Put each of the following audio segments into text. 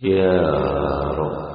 يا رب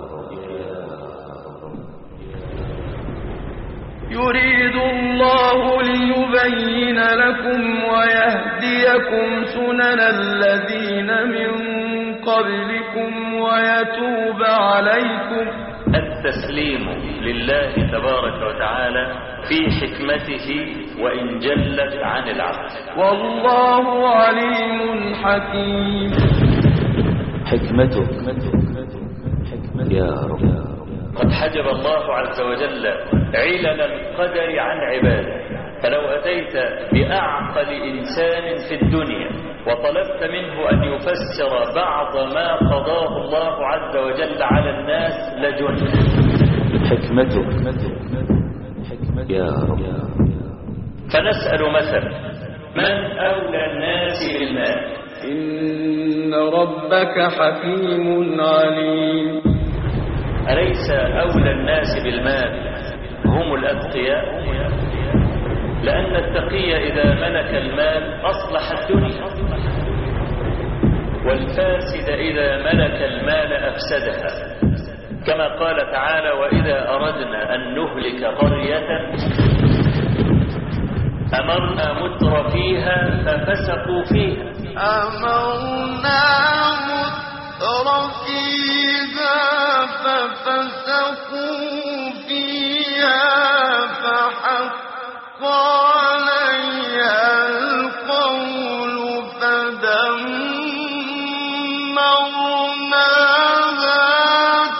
يريد الله ليبين لكم ويهديكم سنن الذين من قبلكم ويتوب عليكم التسليم لله تبارك وتعالى في حكمته وإن جلت عن العبد والله عليم حكيم حكمته حكمة يا رب قد حجب الله عز وجل علل القدر عن عباده فلو أتيت بأعقل إنسان في الدنيا وطلبت منه أن يفسر بعض ما قضاه الله عز وجل على الناس لجن حكمته حكمة يا رب فنسأل مثلا من أولى الناس بالمال إن ربك حكيم عليم أليس أولى الناس بالمال هم الأتقياء لأن التقي إذا ملك المال أصلح الدنيا والفاسد إذا ملك المال أفسدها كما قال تعالى وإذا أردنا أن نهلك قرية أمرنا متر فيها ففسقوا فيها أمرنا متر فيها ففسقوا فيها فحق عليها القول فدمرناها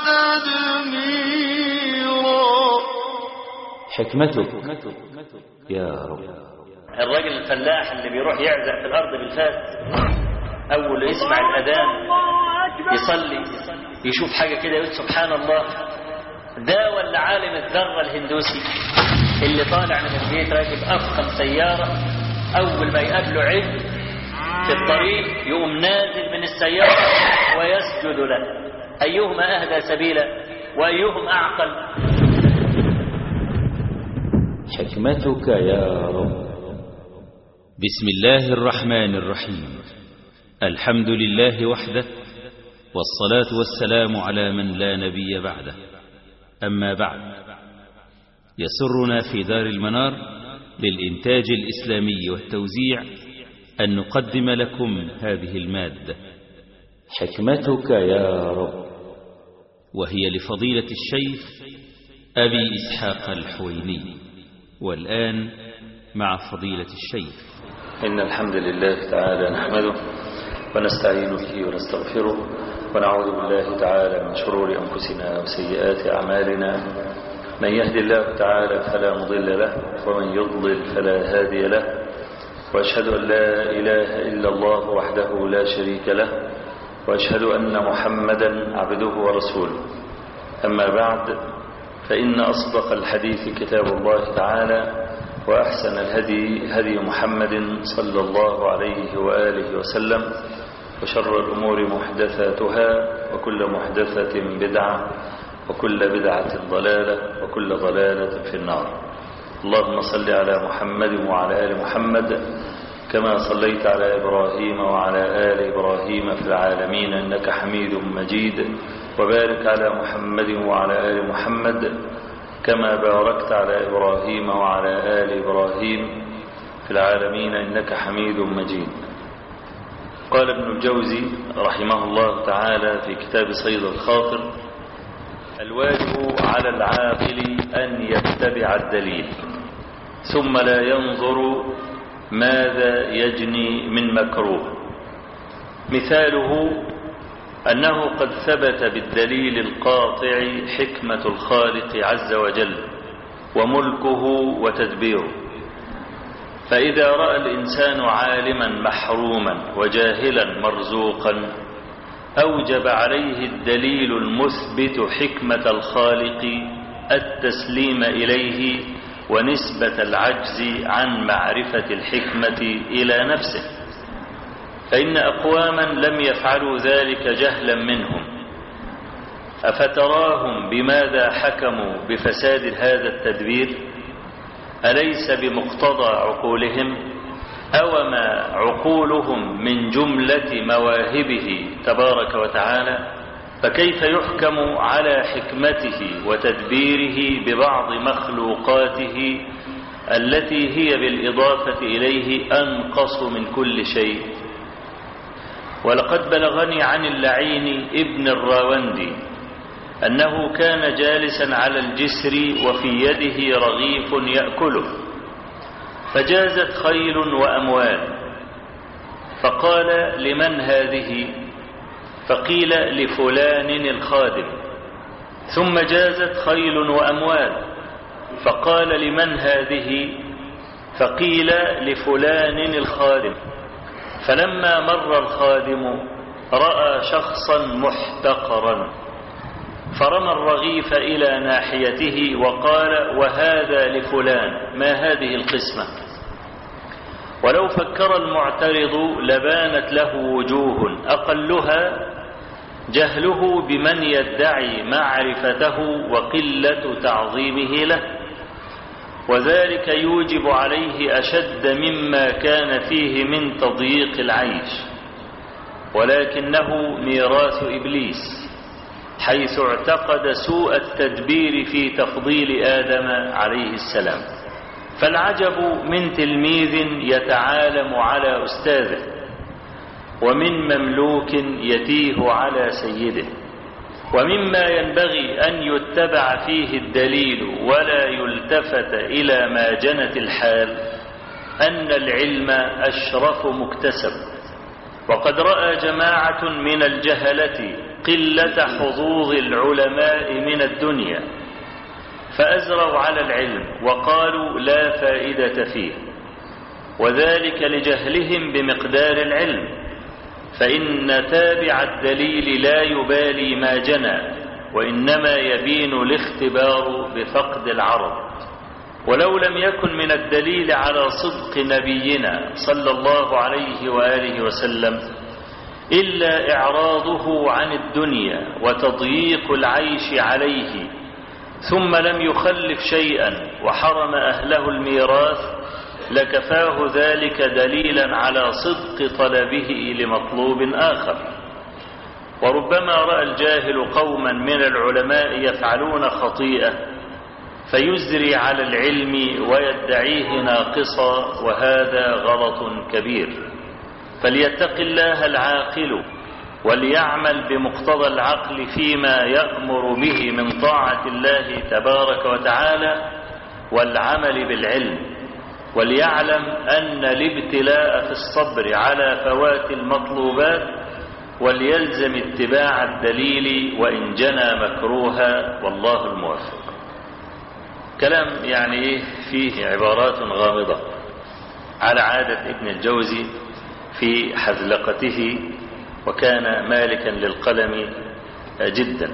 تدميرا حكمته يا رب الراجل الفلاح اللي بيروح يعزق في الأرض بالفاس أول يسمع الأذان يصلي يشوف حاجة كده يقول سبحان الله ده ولا عالم الذرة الهندوسي اللي طالع من البيت راكب أفخم سيارة أول ما يقابله عجل في الطريق يقوم نازل من السيارة ويسجد له أيهما أهدى سبيلا وأيهم أعقل حكمتك يا رب بسم الله الرحمن الرحيم الحمد لله وحده والصلاة والسلام على من لا نبي بعده أما بعد يسرنا في دار المنار للإنتاج الإسلامي والتوزيع أن نقدم لكم هذه المادة حكمتك يا رب وهي لفضيلة الشيخ أبي إسحاق الحويني والآن مع فضيلة الشيخ إن الحمد لله تعالى نحمده ونستعين به ونستغفره ونعوذ بالله تعالى من شرور أنفسنا وسيئات أعمالنا من يهد الله تعالى فلا مضل له ومن يضلل فلا هادي له وأشهد أن لا إله إلا الله وحده لا شريك له وأشهد أن محمدا عبده ورسوله أما بعد فإن أصدق الحديث كتاب الله تعالى وأحسن الهدي هدي محمد صلى الله عليه وآله وسلم وشر الأمور محدثاتها وكل محدثة بدعة وكل بدعة ضلالة وكل ضلالة في النار اللهم صل على محمد وعلى آل محمد كما صليت على إبراهيم وعلى آل إبراهيم في العالمين إنك حميد مجيد وبارك على محمد وعلى آل محمد كما باركت على إبراهيم وعلى آل إبراهيم في العالمين إنك حميد مجيد قال ابن الجوزي رحمه الله تعالى في كتاب صيد الخاطر الواجب على العاقل أن يتبع الدليل ثم لا ينظر ماذا يجني من مكروه مثاله أنه قد ثبت بالدليل القاطع حكمة الخالق عز وجل وملكه وتدبيره فإذا رأى الإنسان عالما محروما وجاهلا مرزوقا أوجب عليه الدليل المثبت حكمة الخالق التسليم إليه ونسبة العجز عن معرفة الحكمة إلى نفسه فإن أقواما لم يفعلوا ذلك جهلا منهم أفتراهم بماذا حكموا بفساد هذا التدبير أليس بمقتضى عقولهم أوما عقولهم من جملة مواهبه تبارك وتعالى فكيف يحكم على حكمته وتدبيره ببعض مخلوقاته التي هي بالإضافة إليه أنقص من كل شيء ولقد بلغني عن اللعين ابن الراوندي أنه كان جالسا على الجسر وفي يده رغيف يأكله فجازت خيل وأموال فقال لمن هذه فقيل لفلان الخادم ثم جازت خيل وأموال فقال لمن هذه فقيل لفلان الخادم فلما مر الخادم رأى شخصا محتقرا فرمى الرغيف إلى ناحيته وقال وهذا لفلان ما هذه القسمة ولو فكر المعترض لبانت له وجوه أقلها جهله بمن يدعي معرفته وقلة تعظيمه له وذلك يوجب عليه أشد مما كان فيه من تضييق العيش ولكنه ميراث إبليس حيث اعتقد سوء التدبير في تفضيل آدم عليه السلام فالعجب من تلميذ يتعالم على أستاذه ومن مملوك يتيه على سيده ومما ينبغي أن يتبع فيه الدليل ولا يلتفت إلى ما جنت الحال أن العلم أشرف مكتسب وقد رأى جماعة من الجهلة قلة حظوظ العلماء من الدنيا فأزروا على العلم وقالوا لا فائدة فيه وذلك لجهلهم بمقدار العلم فإن تابع الدليل لا يبالي ما جنى وإنما يبين الاختبار بفقد العرض ولو لم يكن من الدليل على صدق نبينا صلى الله عليه وآله وسلم إلا إعراضه عن الدنيا وتضييق العيش عليه ثم لم يخلف شيئا وحرم أهله الميراث لكفاه ذلك دليلا على صدق طلبه لمطلوب آخر وربما رأى الجاهل قوما من العلماء يفعلون خطيئة فيزري على العلم ويدعيه ناقصا وهذا غلط كبير فليتق الله العاقل وليعمل بمقتضى العقل فيما يأمر به من طاعة الله تبارك وتعالى والعمل بالعلم وليعلم أن الابتلاء في الصبر على فوات المطلوبات وليلزم اتباع الدليل وإن جنى مكروها والله الموفق كلام يعني فيه عبارات غامضة على عادة ابن الجوزي في حذلقته وكان مالكا للقلم جدا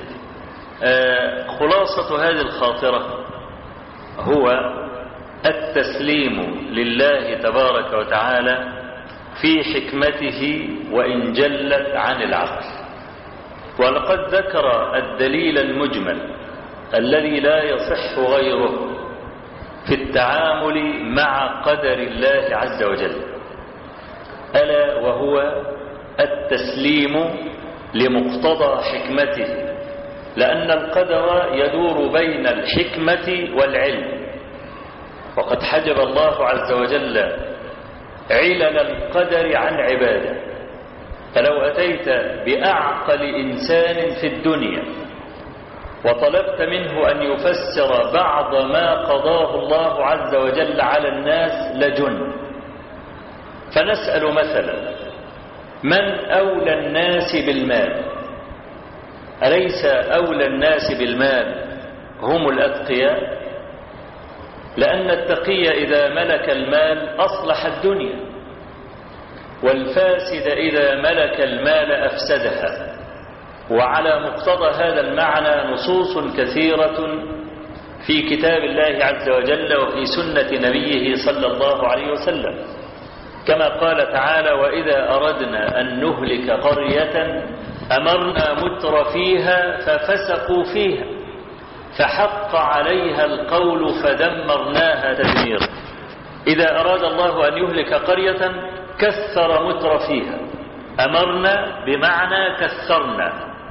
خلاصة هذه الخاطرة هو التسليم لله تبارك وتعالى في حكمته وإن جلت عن العقل ولقد ذكر الدليل المجمل الذي لا يصح غيره في التعامل مع قدر الله عز وجل ألا وهو التسليم لمقتضى حكمته لأن القدر يدور بين الحكمة والعلم وقد حجب الله عز وجل علل القدر عن عباده فلو أتيت بأعقل إنسان في الدنيا وطلبت منه أن يفسر بعض ما قضاه الله عز وجل على الناس لجن فنسأل مثلا من أولى الناس بالمال أليس أولى الناس بالمال هم الأتقياء لأن التقي إذا ملك المال أصلح الدنيا والفاسد إذا ملك المال أفسدها وعلى مقتضى هذا المعنى نصوص كثيرة في كتاب الله عز وجل وفي سنة نبيه صلى الله عليه وسلم كما قال تعالى وإذا أردنا أن نهلك قرية أمرنا متر فيها ففسقوا فيها فحق عليها القول فدمرناها تدميرا إذا أراد الله أن يهلك قرية كثر متر فيها أمرنا بمعنى كثرنا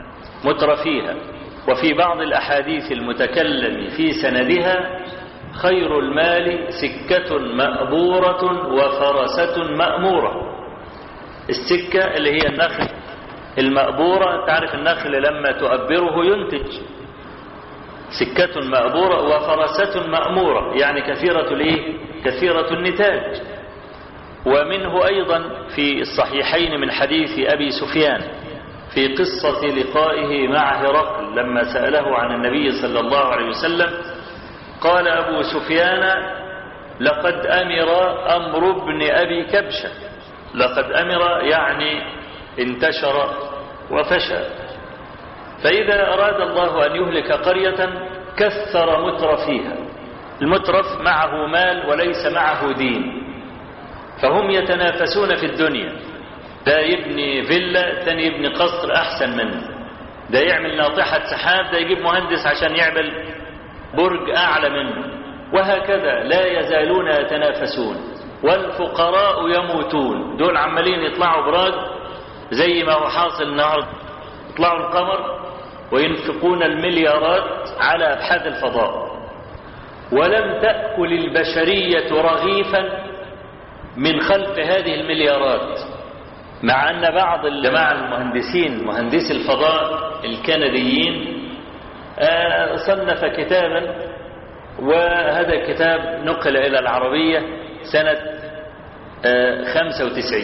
مترفيها وفي بعض الأحاديث المتكلم في سندها خير المال سكة مأبورة وفرسة مأمورة السكة اللي هي النخل المأبورة تعرف النخل لما تؤبره ينتج سكة مأبورة وفرسة مأمورة يعني كثيرة الايه كثيرة النتاج ومنه أيضا في الصحيحين من حديث أبي سفيان في قصة لقائه مع هرقل لما سأله عن النبي صلى الله عليه وسلم قال أبو سفيان لقد أمر أمر ابن أبي كبشة لقد أمر يعني انتشر وفشى فإذا أراد الله أن يهلك قرية كثر مترفيها المترف معه مال وليس معه دين فهم يتنافسون في الدنيا ده يبني فيلا ثاني يبني قصر أحسن منه ده يعمل ناطحة سحاب ده يجيب مهندس عشان يعمل برج أعلى منه وهكذا لا يزالون يتنافسون والفقراء يموتون دول عمالين يطلعوا براج زي ما هو حاصل النهارده يطلعوا القمر وينفقون المليارات على أبحاث الفضاء ولم تأكل البشرية رغيفا من خلف هذه المليارات مع أن بعض الجماعة المهندسين مهندسي الفضاء الكنديين صنف كتابا وهذا الكتاب نقل إلى العربية سنة 95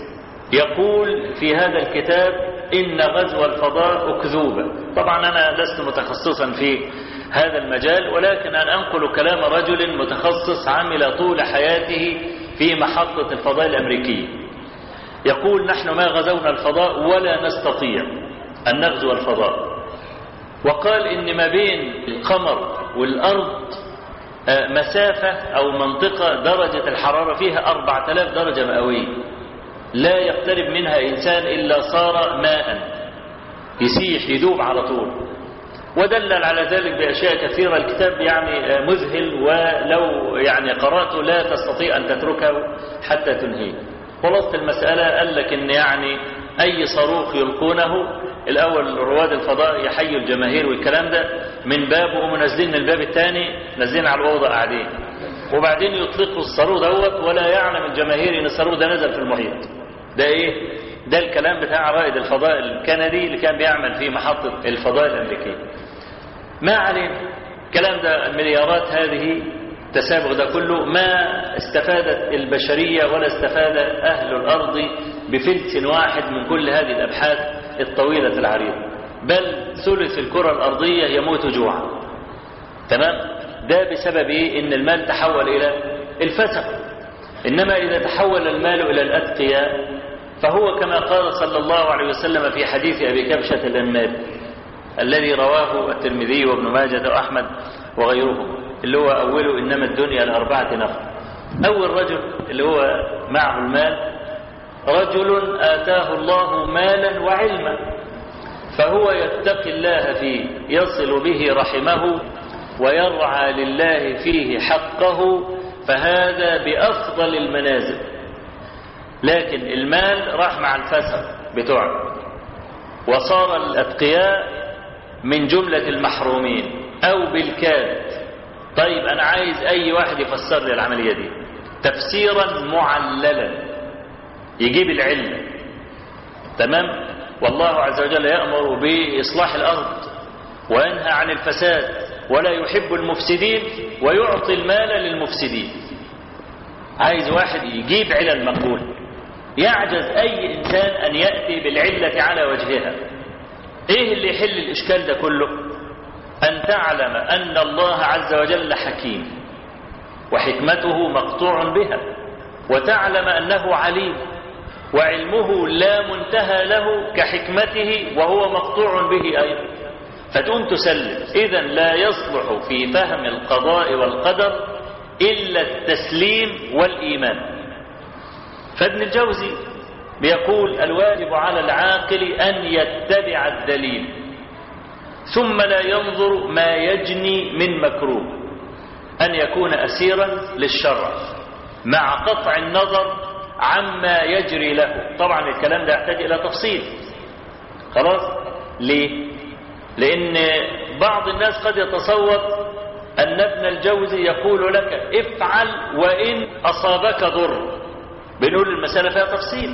يقول في هذا الكتاب إن غزو الفضاء أكذوبة طبعا أنا لست متخصصا في هذا المجال ولكن أن أنقل كلام رجل متخصص عمل طول حياته في محطة الفضاء الأمريكية يقول نحن ما غزونا الفضاء ولا نستطيع أن نغزو الفضاء وقال إن ما بين القمر والأرض مسافة أو منطقة درجة الحرارة فيها 4000 درجة مئوية لا يقترب منها إنسان إلا صار ماء يسيح يذوب على طول ودلل على ذلك بأشياء كثيرة الكتاب يعني مذهل ولو يعني قرأته لا تستطيع أن تتركه حتى تنهيه خلاصة المسألة قال لك إن يعني أي صاروخ يلقونه الأول رواد الفضاء يحيوا الجماهير والكلام ده من باب وهم نازلين من الباب الثاني نازلين على الأوضة قاعدين وبعدين يطلقوا الصاروخ دوت ولا يعلم الجماهير ان الصاروخ ده نزل في المحيط ده ايه ده الكلام بتاع رائد الفضاء الكندي اللي كان بيعمل في محطة الفضاء الأمريكية ما علينا الكلام ده المليارات هذه التسابق ده كله ما استفادت البشرية ولا استفاد أهل الأرض بفلس واحد من كل هذه الأبحاث الطويلة العريضة بل ثلث الكرة الأرضية يموت جوعا تمام ده بسبب إيه؟ إن المال تحول إلى الفسق إنما إذا تحول المال إلى الأتقياء فهو كما قال صلى الله عليه وسلم في حديث أبي كبشة الأنماد الذي رواه الترمذي وابن ماجه وأحمد وغيرهم اللي هو أوله إنما الدنيا لأربعة نفر أول رجل اللي هو معه المال رجل آتاه الله مالا وعلما فهو يتقي الله فيه يصل به رحمه ويرعى لله فيه حقه فهذا بأفضل المنازل لكن المال راح مع الفسق بتوعه وصار الأتقياء من جملة المحرومين أو بالكاد طيب أنا عايز أي واحد يفسر لي العملية دي تفسيرا معللا يجيب العلم تمام والله عز وجل يأمر بإصلاح الأرض وينهى عن الفساد ولا يحب المفسدين ويعطي المال للمفسدين عايز واحد يجيب علل مقبول يعجز أي إنسان أن يأتي بالعلة على وجهها إيه اللي يحل الإشكال ده كله أن تعلم أن الله عز وجل حكيم وحكمته مقطوع بها وتعلم أنه عليم وعلمه لا منتهى له كحكمته وهو مقطوع به أيضا فتقوم تسلم إذا لا يصلح في فهم القضاء والقدر إلا التسليم والإيمان فابن الجوزي بيقول الواجب على العاقل أن يتبع الدليل ثم لا ينظر ما يجني من مكروه أن يكون أسيرا للشرع مع قطع النظر عما يجري له طبعا الكلام ده يحتاج إلى تفصيل خلاص ليه لأن بعض الناس قد يتصور أن ابن الجوزي يقول لك افعل وإن أصابك ضر بنقول المسألة فيها تفصيل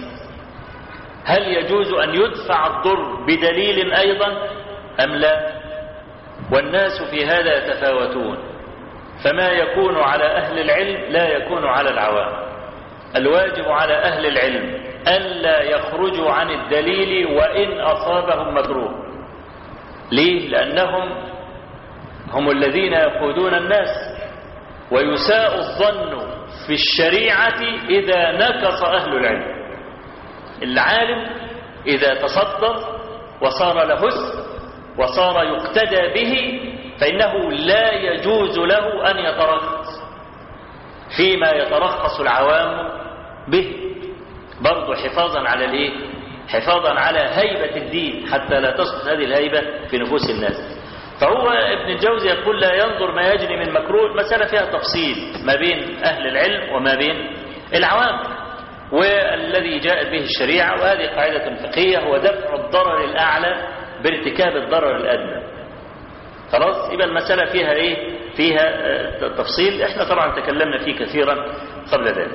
هل يجوز أن يدفع الضر بدليل أيضا أم لا والناس في هذا يتفاوتون فما يكون على أهل العلم لا يكون على العوام الواجب على أهل العلم ألا يخرجوا عن الدليل وإن أصابهم مكروه ليه؟ لأنهم هم الذين يقودون الناس ويساء الظن في الشريعة إذا نكص أهل العلم العالم إذا تصدر وصار له اسم وصار يقتدى به فإنه لا يجوز له أن يترخص فيما يترخص العوام به برضو حفاظا على الايه حفاظا على هيبة الدين حتى لا تسقط هذه الهيبة في نفوس الناس فهو ابن الجوزي يقول لا ينظر ما يجري من مكروه مسألة فيها تفصيل ما بين أهل العلم وما بين العوام والذي جاءت به الشريعة وهذه قاعدة فقهية هو دفع الضرر الأعلى بارتكاب الضرر الأدنى خلاص يبقى المسألة فيها إيه فيها آه، تفصيل احنا طبعا تكلمنا فيه كثيرا قبل ذلك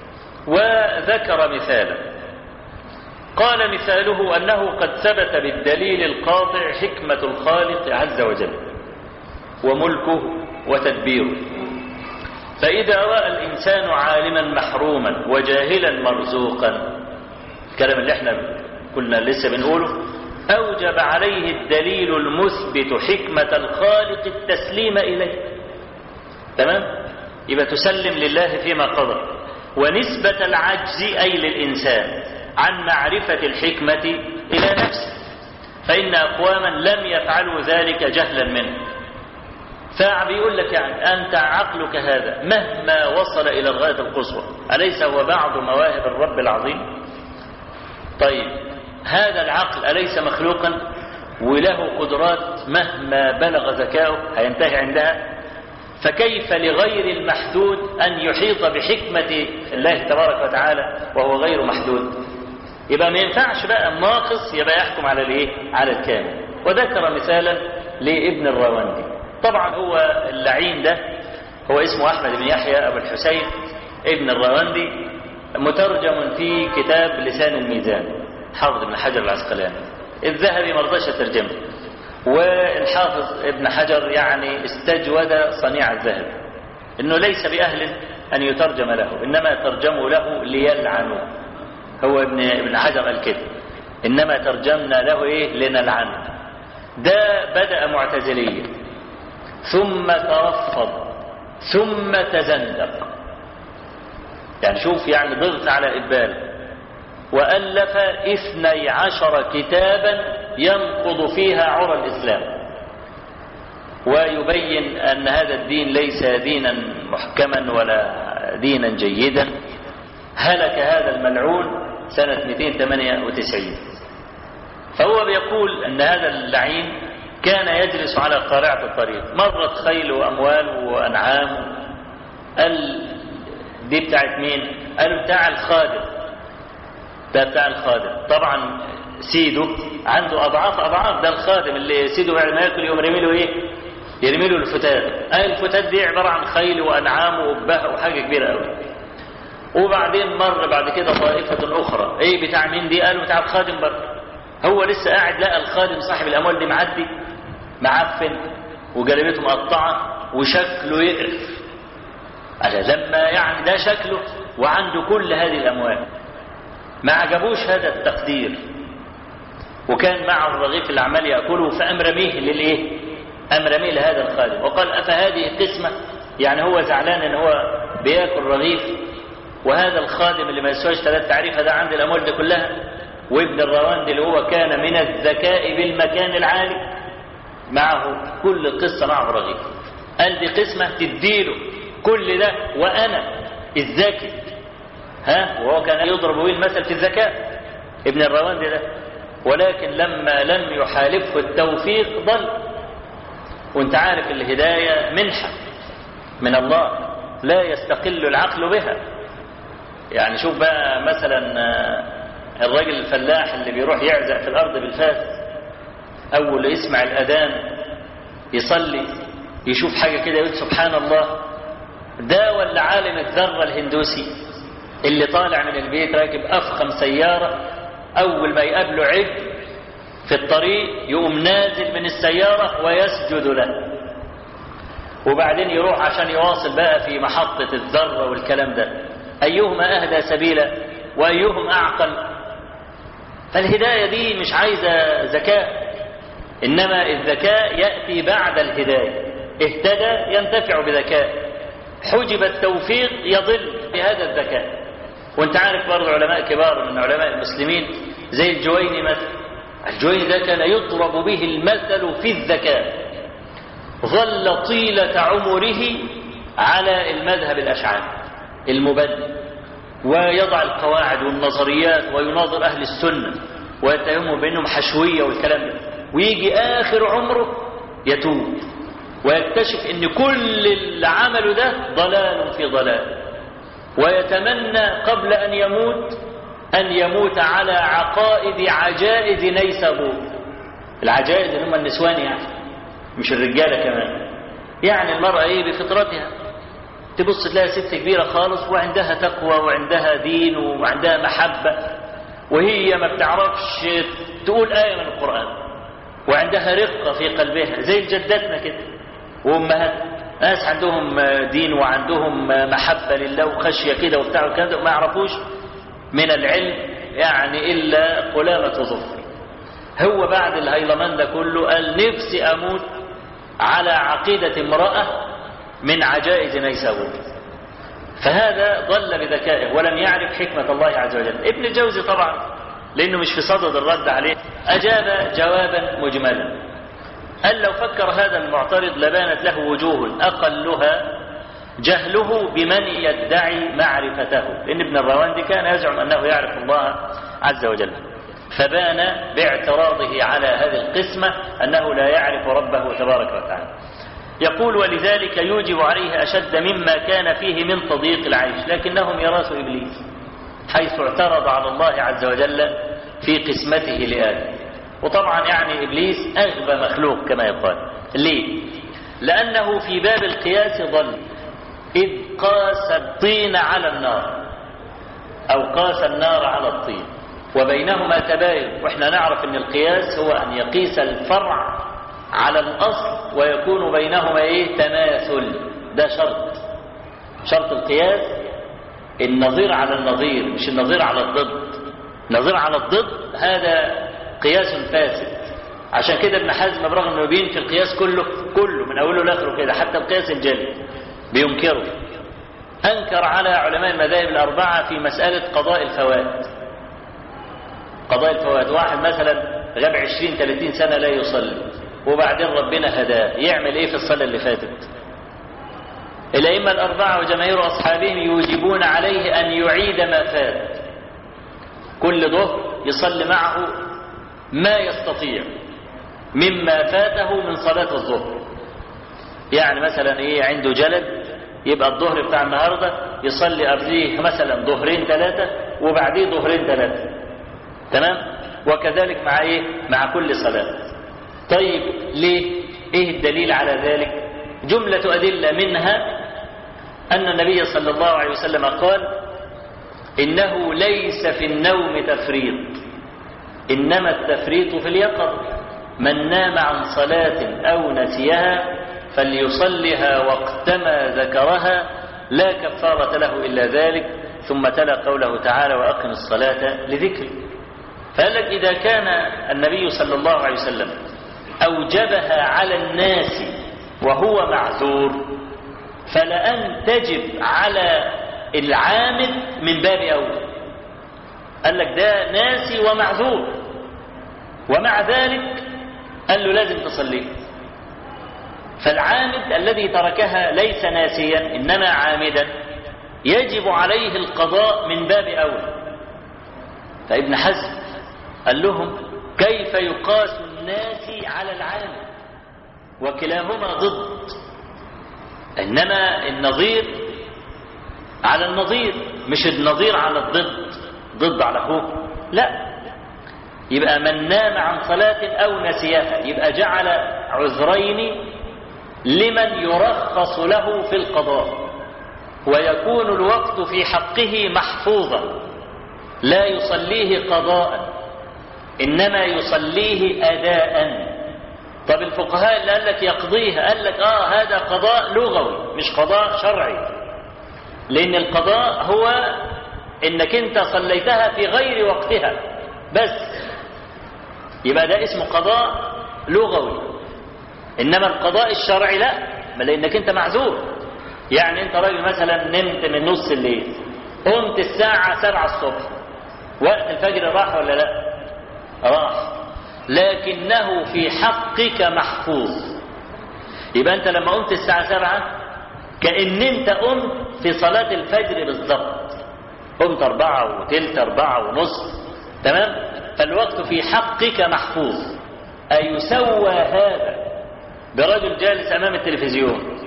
وذكر مثالا قال مثاله أنه قد ثبت بالدليل القاطع حكمة الخالق عز وجل وملكه وتدبيره فإذا رأى الإنسان عالما محروما وجاهلا مرزوقا الكلام اللي احنا كنا لسه بنقوله أوجب عليه الدليل المثبت حكمة الخالق التسليم إليه تمام يبقى تسلم لله فيما قضى ونسبة العجز أي للإنسان عن معرفة الحكمة إلى نفسه فإن أقواما لم يفعلوا ذلك جهلا منه فبيقول لك يعني أنت عقلك هذا مهما وصل إلى الغاية القصوى أليس هو بعض مواهب الرب العظيم طيب هذا العقل أليس مخلوقا وله قدرات مهما بلغ ذكاؤه هينتهي عندها فكيف لغير المحدود أن يحيط بحكمة الله تبارك وتعالى وهو غير محدود يبقى ما ينفعش بقى الناقص يبقى يحكم على الايه على الكامل وذكر مثالا لابن الراوندي طبعا هو اللعين ده هو اسمه احمد بن يحيى ابو الحسين ابن الراوندي مترجم في كتاب لسان الميزان حافظ ابن حجر العسقلاني الذهبي ما رضاش ترجمه والحافظ ابن حجر يعني استجود صنيع الذهب انه ليس باهل ان يترجم له انما ترجموا له ليلعنوه هو ابن ابن حجر قال كده انما ترجمنا له ايه لنلعنه ده بدا معتزليا ثم ترفض ثم تزندق يعني شوف يعني ضغط على إبال وألف اثني عشر كتابا ينقض فيها عرى الإسلام ويبين أن هذا الدين ليس دينا محكما ولا دينا جيدا هلك هذا الملعون سنة 298 فهو بيقول أن هذا اللعين كان يجلس على قارعة الطريق مرت خيل وأموال وأنعام قال دي بتاعت مين قالوا بتاع الخادم ده بتاع الخادم طبعا سيده عنده أضعاف أضعاف ده الخادم اللي سيده بعد ما ياكل يوم يرمي له إيه يرمي له الفتات قال الفتات دي عبارة عن خيل وأنعام وأباه وحاجة كبيرة قوي وبعدين مر بعد كده طائفة أخرى إيه بتاع مين دي قالوا بتاع الخادم برضه هو لسه قاعد لقى الخادم صاحب الأموال دي معدي معفن وجلبته مقطعة وشكله يقرف على لما يعني ده شكله وعنده كل هذه الأموال ما عجبوش هذا التقدير وكان معه الرغيف اللي عمال يأكله فأم رميه للإيه أم رميه لهذا الخادم وقال أفهذه قسمة يعني هو زعلان إن هو بياكل رغيف وهذا الخادم اللي ما يسواش ثلاث تعريفة ده عند الأموال دي كلها وابن الرواندي اللي هو كان من الذكاء بالمكان العالي معه كل قصة معه رغيف قال دي قسمة تديله كل ده وأنا الذكي ها وهو كان يضرب به المثل في الذكاء ابن الرواندي ده ولكن لما لم يحالفه التوفيق ضل وانت عارف الهداية منحة من الله لا يستقل العقل بها يعني شوف بقى مثلا الراجل الفلاح اللي بيروح يعزق في الأرض بالفاس أول يسمع الأذان يصلي يشوف حاجة كده يقول سبحان الله ده ولا عالم الذرة الهندوسي اللي طالع من البيت راكب أفخم سيارة أول ما يقابله عبد في الطريق يقوم نازل من السيارة ويسجد له وبعدين يروح عشان يواصل بقى في محطة الذرة والكلام ده أيهما أهدى سبيلا وأيهم أعقل فالهداية دي مش عايزة ذكاء إنما الذكاء يأتي بعد الهداية اهتدى ينتفع بذكاء حجب التوفيق يضل بهذا الذكاء وانت عارف برضه علماء كبار من علماء المسلمين زي الجويني مثلا الجويني ده كان يضرب به المثل في الذكاء ظل طيلة عمره على المذهب الأشعري المبدل ويضع القواعد والنظريات ويناظر أهل السنة ويتهمهم بأنهم حشوية والكلام ده ويجي آخر عمره يتوب ويكتشف أن كل اللي عمله ده ضلال في ضلال ويتمنى قبل أن يموت أن يموت على عقائد عجائز نيسابور العجائز اللي هم النسوان يعني مش الرجالة كمان يعني المرأة ايه بفطرتها تبص تلاقي ست كبيرة خالص وعندها تقوى وعندها دين وعندها محبة وهي ما بتعرفش تقول آية من القرآن وعندها رقة في قلبها زي جداتنا كده وأمهات ناس عندهم دين وعندهم محبة لله وخشية كده وبتاع والكلام ده وما يعرفوش من العلم يعني إلا قلامة ظفر هو بعد الهيلمان ده كله قال نفسي أموت على عقيدة امرأة من عجائز نيسابور فهذا ضل بذكائه ولم يعرف حكمة الله عز وجل ابن الجوزي طبعا لأنه مش في صدد الرد عليه أجاب جوابا مجملا قال لو فكر هذا المعترض لبانت له وجوه أقلها جهله بمن يدعي معرفته لأن ابن الرواندي كان يزعم أنه يعرف الله عز وجل فبان باعتراضه على هذه القسمة أنه لا يعرف ربه تبارك وتعالى يقول ولذلك يوجب عليه أشد مما كان فيه من تضييق العيش لكنه ميراث إبليس حيث اعترض على الله عز وجل في قسمته لآدم وطبعا يعني إبليس أغبى مخلوق كما يقال ليه؟ لأنه في باب القياس ضل إذ قاس الطين على النار أو قاس النار على الطين وبينهما تباين واحنا نعرف ان القياس هو ان يقيس الفرع على الاصل ويكون بينهما ايه تماثل ده شرط شرط القياس النظير على النظير مش النظير على الضد النظير على الضد هذا قياس فاسد عشان كده ابن حزم برغم انه بينفي القياس كله كله من اوله لاخره كده حتى القياس الجلي بينكره انكر على علماء المذاهب الاربعه في مساله قضاء الفوائد قضاء الفوائد واحد مثلا غاب 20 30 سنة لا يصلي وبعدين ربنا هداه يعمل ايه في الصلاة اللي فاتت الأئمة الأربعة وجماهير أصحابهم يوجبون عليه أن يعيد ما فات كل ظهر يصلي معه ما يستطيع مما فاته من صلاة الظهر يعني مثلا ايه عنده جلد يبقى الظهر بتاع النهارده يصلي قبليه مثلا ظهرين ثلاثة وبعديه ظهرين ثلاثة تمام وكذلك مع ايه مع كل صلاة طيب ليه ايه الدليل على ذلك جملة أدلة منها أن النبي صلى الله عليه وسلم قال إنه ليس في النوم تفريط إنما التفريط في اليقظة من نام عن صلاة أو نسيها فليصلها وقتما ذكرها لا كفارة له إلا ذلك ثم تلا قوله تعالى وأقم الصلاة لذكري فقال لك إذا كان النبي صلى الله عليه وسلم أوجبها على الناس وهو معذور فلأن تجب على العامل من باب أول قال لك ده ناسي ومعذور ومع ذلك قال له لازم تصليه فالعامد الذي تركها ليس ناسيا إنما عامدا يجب عليه القضاء من باب أول فابن حزم قال لهم كيف يقاس الناس على العالم وكلاهما ضد إنما النظير على النظير مش النظير على الضد ضد على أخوه لا يبقى من نام عن صلاة أو نسيها يبقى جعل عذرين لمن يرخص له في القضاء ويكون الوقت في حقه محفوظا لا يصليه قضاء إنما يصليه أداء طب الفقهاء اللي قال لك يقضيها قال لك آه هذا قضاء لغوي مش قضاء شرعي لأن القضاء هو إنك أنت صليتها في غير وقتها بس يبقى ده اسمه قضاء لغوي إنما القضاء الشرعي لا ما لأنك أنت معذور يعني أنت راجل مثلا نمت من نص الليل قمت الساعة سبعة الصبح وقت الفجر راح ولا لا راح لكنه في حقك محفوظ يبقى أنت لما قمت الساعة سبعة كأن أنت قمت في صلاة الفجر بالضبط قمت أربعة وتلت أربعة ونص تمام فالوقت في حقك محفوظ أيسوى هذا برجل جالس أمام التلفزيون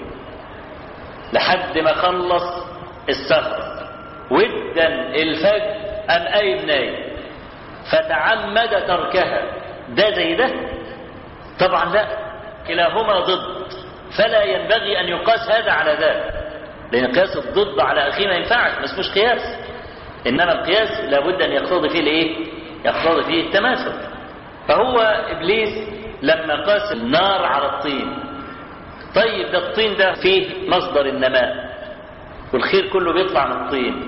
لحد ما خلص السهر ودا الفجر أم قايم نايم فتعمد تركها ده زي ده طبعا لا كلاهما ضد فلا ينبغي أن يقاس هذا على ذاك لأن قياس الضد على أخيه ما ينفعش ما اسموش قياس إنما القياس لابد أن يقتضي فيه الإيه؟ يقتضي فيه التماثل فهو إبليس لما قاس النار على الطين طيب ده الطين ده فيه مصدر النماء والخير كله بيطلع من الطين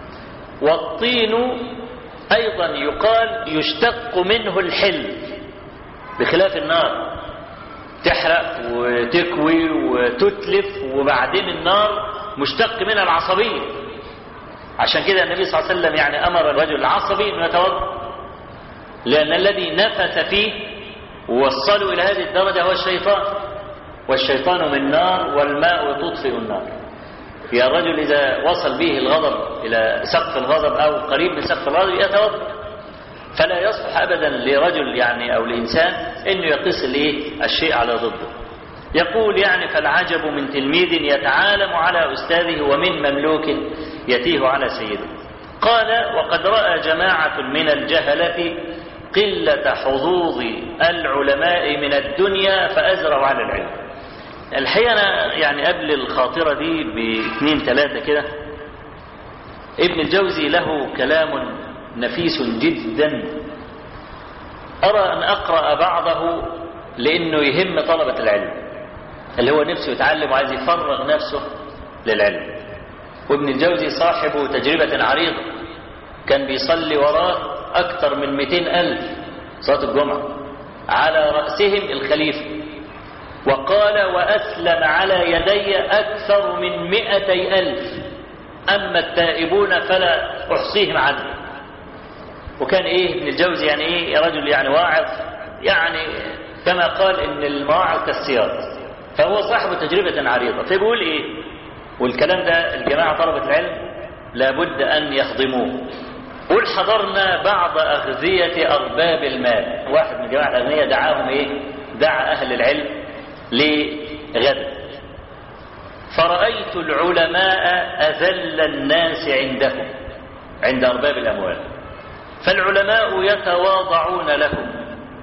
والطين أيضا يقال يشتق منه الحل بخلاف النار تحرق وتكوي وتتلف وبعدين النار مشتق منها العصبية عشان كده النبي صلى الله عليه وسلم يعني أمر الرجل العصبي أنه يتوضا لأن الذي نفث فيه ووصلوا إلى هذه الدرجة هو الشيطان والشيطان من نار والماء تطفئ النار يا الرجل إذا وصل به الغضب إلى سقف الغضب أو قريب من سقف الغضب يتوضا فلا يصلح أبدا لرجل يعني أو لإنسان أنه يقيس الشيء على ضده يقول يعني فالعجب من تلميذ يتعالم على أستاذه ومن مملوك يتيه على سيده قال وقد رأى جماعة من الجهلة قلة حظوظ العلماء من الدنيا فأزروا على العلم الحقيقة أنا يعني قبل الخاطرة دي باثنين ثلاثة كده ابن الجوزي له كلام نفيس جدا أرى أن أقرأ بعضه لأنه يهم طلبة العلم اللي هو نفسه يتعلم وعايز يفرغ نفسه للعلم وابن الجوزي صاحب تجربة عريضة كان بيصلي وراه أكثر من 200 ألف صلاة الجمعة على رأسهم الخليفة وقال وأسلم على يدي أكثر من مئتي ألف أما التائبون فلا أحصيهم عدلا وكان إيه ابن الجوزي يعني إيه يا رجل يعني واعظ يعني كما قال إن المواعظ كالسياط فهو صاحب تجربة عريضة فبيقول إيه والكلام ده الجماعة طلبة العلم لابد أن يخضموه قل حضرنا بعض أغذية أرباب المال واحد من جماعة الأغنياء دعاهم إيه دعا أهل العلم لغد فرأيت العلماء أذل الناس عندهم عند أرباب الأموال فالعلماء يتواضعون لهم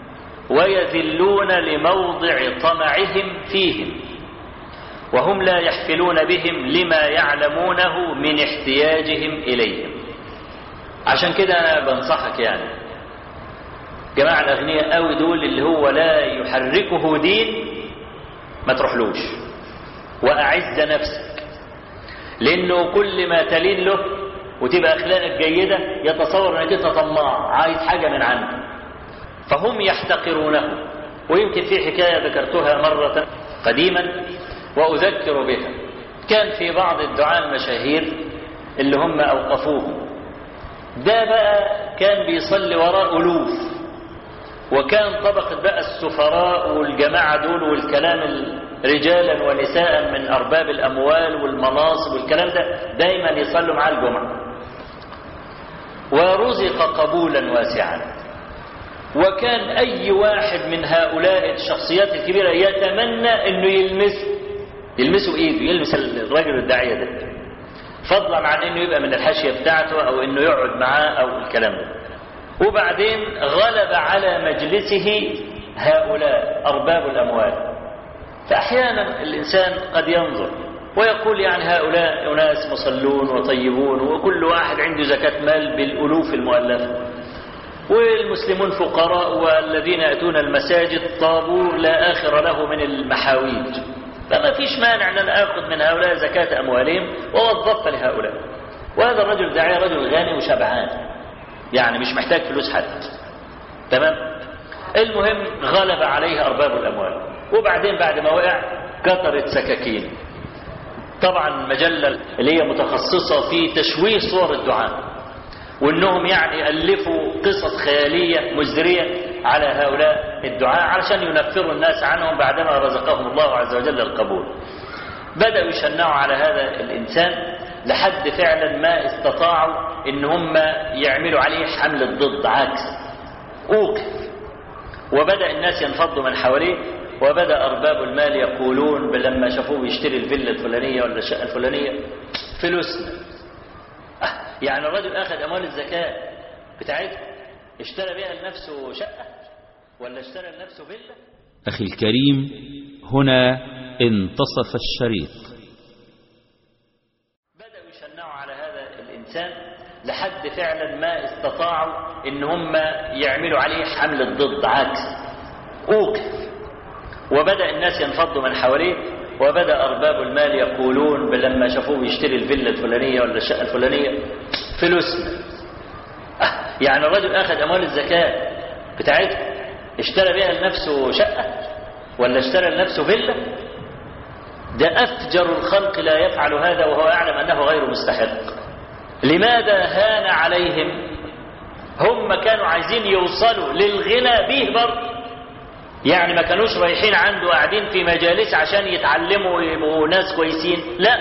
ويذلون لموضع طمعهم فيهم وهم لا يحفلون بهم لما يعلمونه من احتياجهم إليهم عشان كده أنا بنصحك يعني جماعة الأغنياء قوي دول اللي هو لا يحركه دين ما تروحلوش وأعز نفسك لأنه كل ما تلين له وتبقى أخلاقك جيدة يتصور أنك أنت طماع عايز حاجة من عنده فهم يحتقرونه ويمكن في حكاية ذكرتها مرة قديما وأذكر بها كان في بعض الدعاة المشاهير اللي هم أوقفوه ده بقى كان بيصلي وراء ألوف وكان طبقة بقى السفراء والجماعة دول والكلام رجالا ونساء من أرباب الأموال والمناصب والكلام ده دايما يصلوا مع الجمعة ورزق قبولا واسعا وكان أي واحد من هؤلاء الشخصيات الكبيرة يتمنى أنه يلمس يلمسه بإيده يلمس الرجل الداعية ده فضلا عن أنه يبقى من الحاشية بتاعته أو أنه يقعد معاه أو الكلام ده وبعدين غلب على مجلسه هؤلاء أرباب الأموال فأحيانا الإنسان قد ينظر ويقول يعني هؤلاء أناس مصلون وطيبون وكل واحد عنده زكاة مال بالألوف المؤلفة والمسلمون فقراء والذين يأتون المساجد طابور لا آخر له من المحاويج فما فيش مانع أن أنا آخذ من هؤلاء زكاة أموالهم ووظفها لهؤلاء وهذا الرجل داعية رجل غني وشبعان يعني مش محتاج فلوس حد تمام المهم غلب عليه أرباب الأموال وبعدين بعد ما وقع كثرت سكاكين طبعا مجلة اللي هي متخصصة في تشويه صور الدعاء وانهم يعني الفوا قصص خياليه مزريه على هؤلاء الدعاء علشان ينفروا الناس عنهم بعدما رزقهم الله عز وجل القبول. بداوا يشنعوا على هذا الانسان لحد فعلا ما استطاعوا ان هم يعملوا عليه حمله ضد عكس اوقف وبدا الناس ينفضوا من حواليه وبدا ارباب المال يقولون لما شافوه بيشتري الفيلا الفلانيه ولا الشقه الفلانيه فلوسنا يعني الرجل أخذ أموال الزكاة بتاعته اشترى بها لنفسه شقة ولا اشترى لنفسه فيلا أخي الكريم هنا انتصف الشريط بدأوا يشنعوا على هذا الإنسان لحد فعلا ما استطاعوا إن هم يعملوا عليه حملة ضد عكس أوقف وبدأ الناس ينفضوا من حواليه وبدا ارباب المال يقولون لما شافوه بيشتري الفيلا الفلانيه ولا الشقه الفلانيه فلوسنا يعني الرجل اخذ اموال الزكاه بتاعته اشترى بها لنفسه شقه ولا اشترى لنفسه فيلا ده افجر الخلق لا يفعل هذا وهو يعلم انه غير مستحق لماذا هان عليهم هم كانوا عايزين يوصلوا للغنى به برضه يعني ما كانوش رايحين عنده قاعدين في مجالس عشان يتعلموا ويبقوا ناس كويسين لا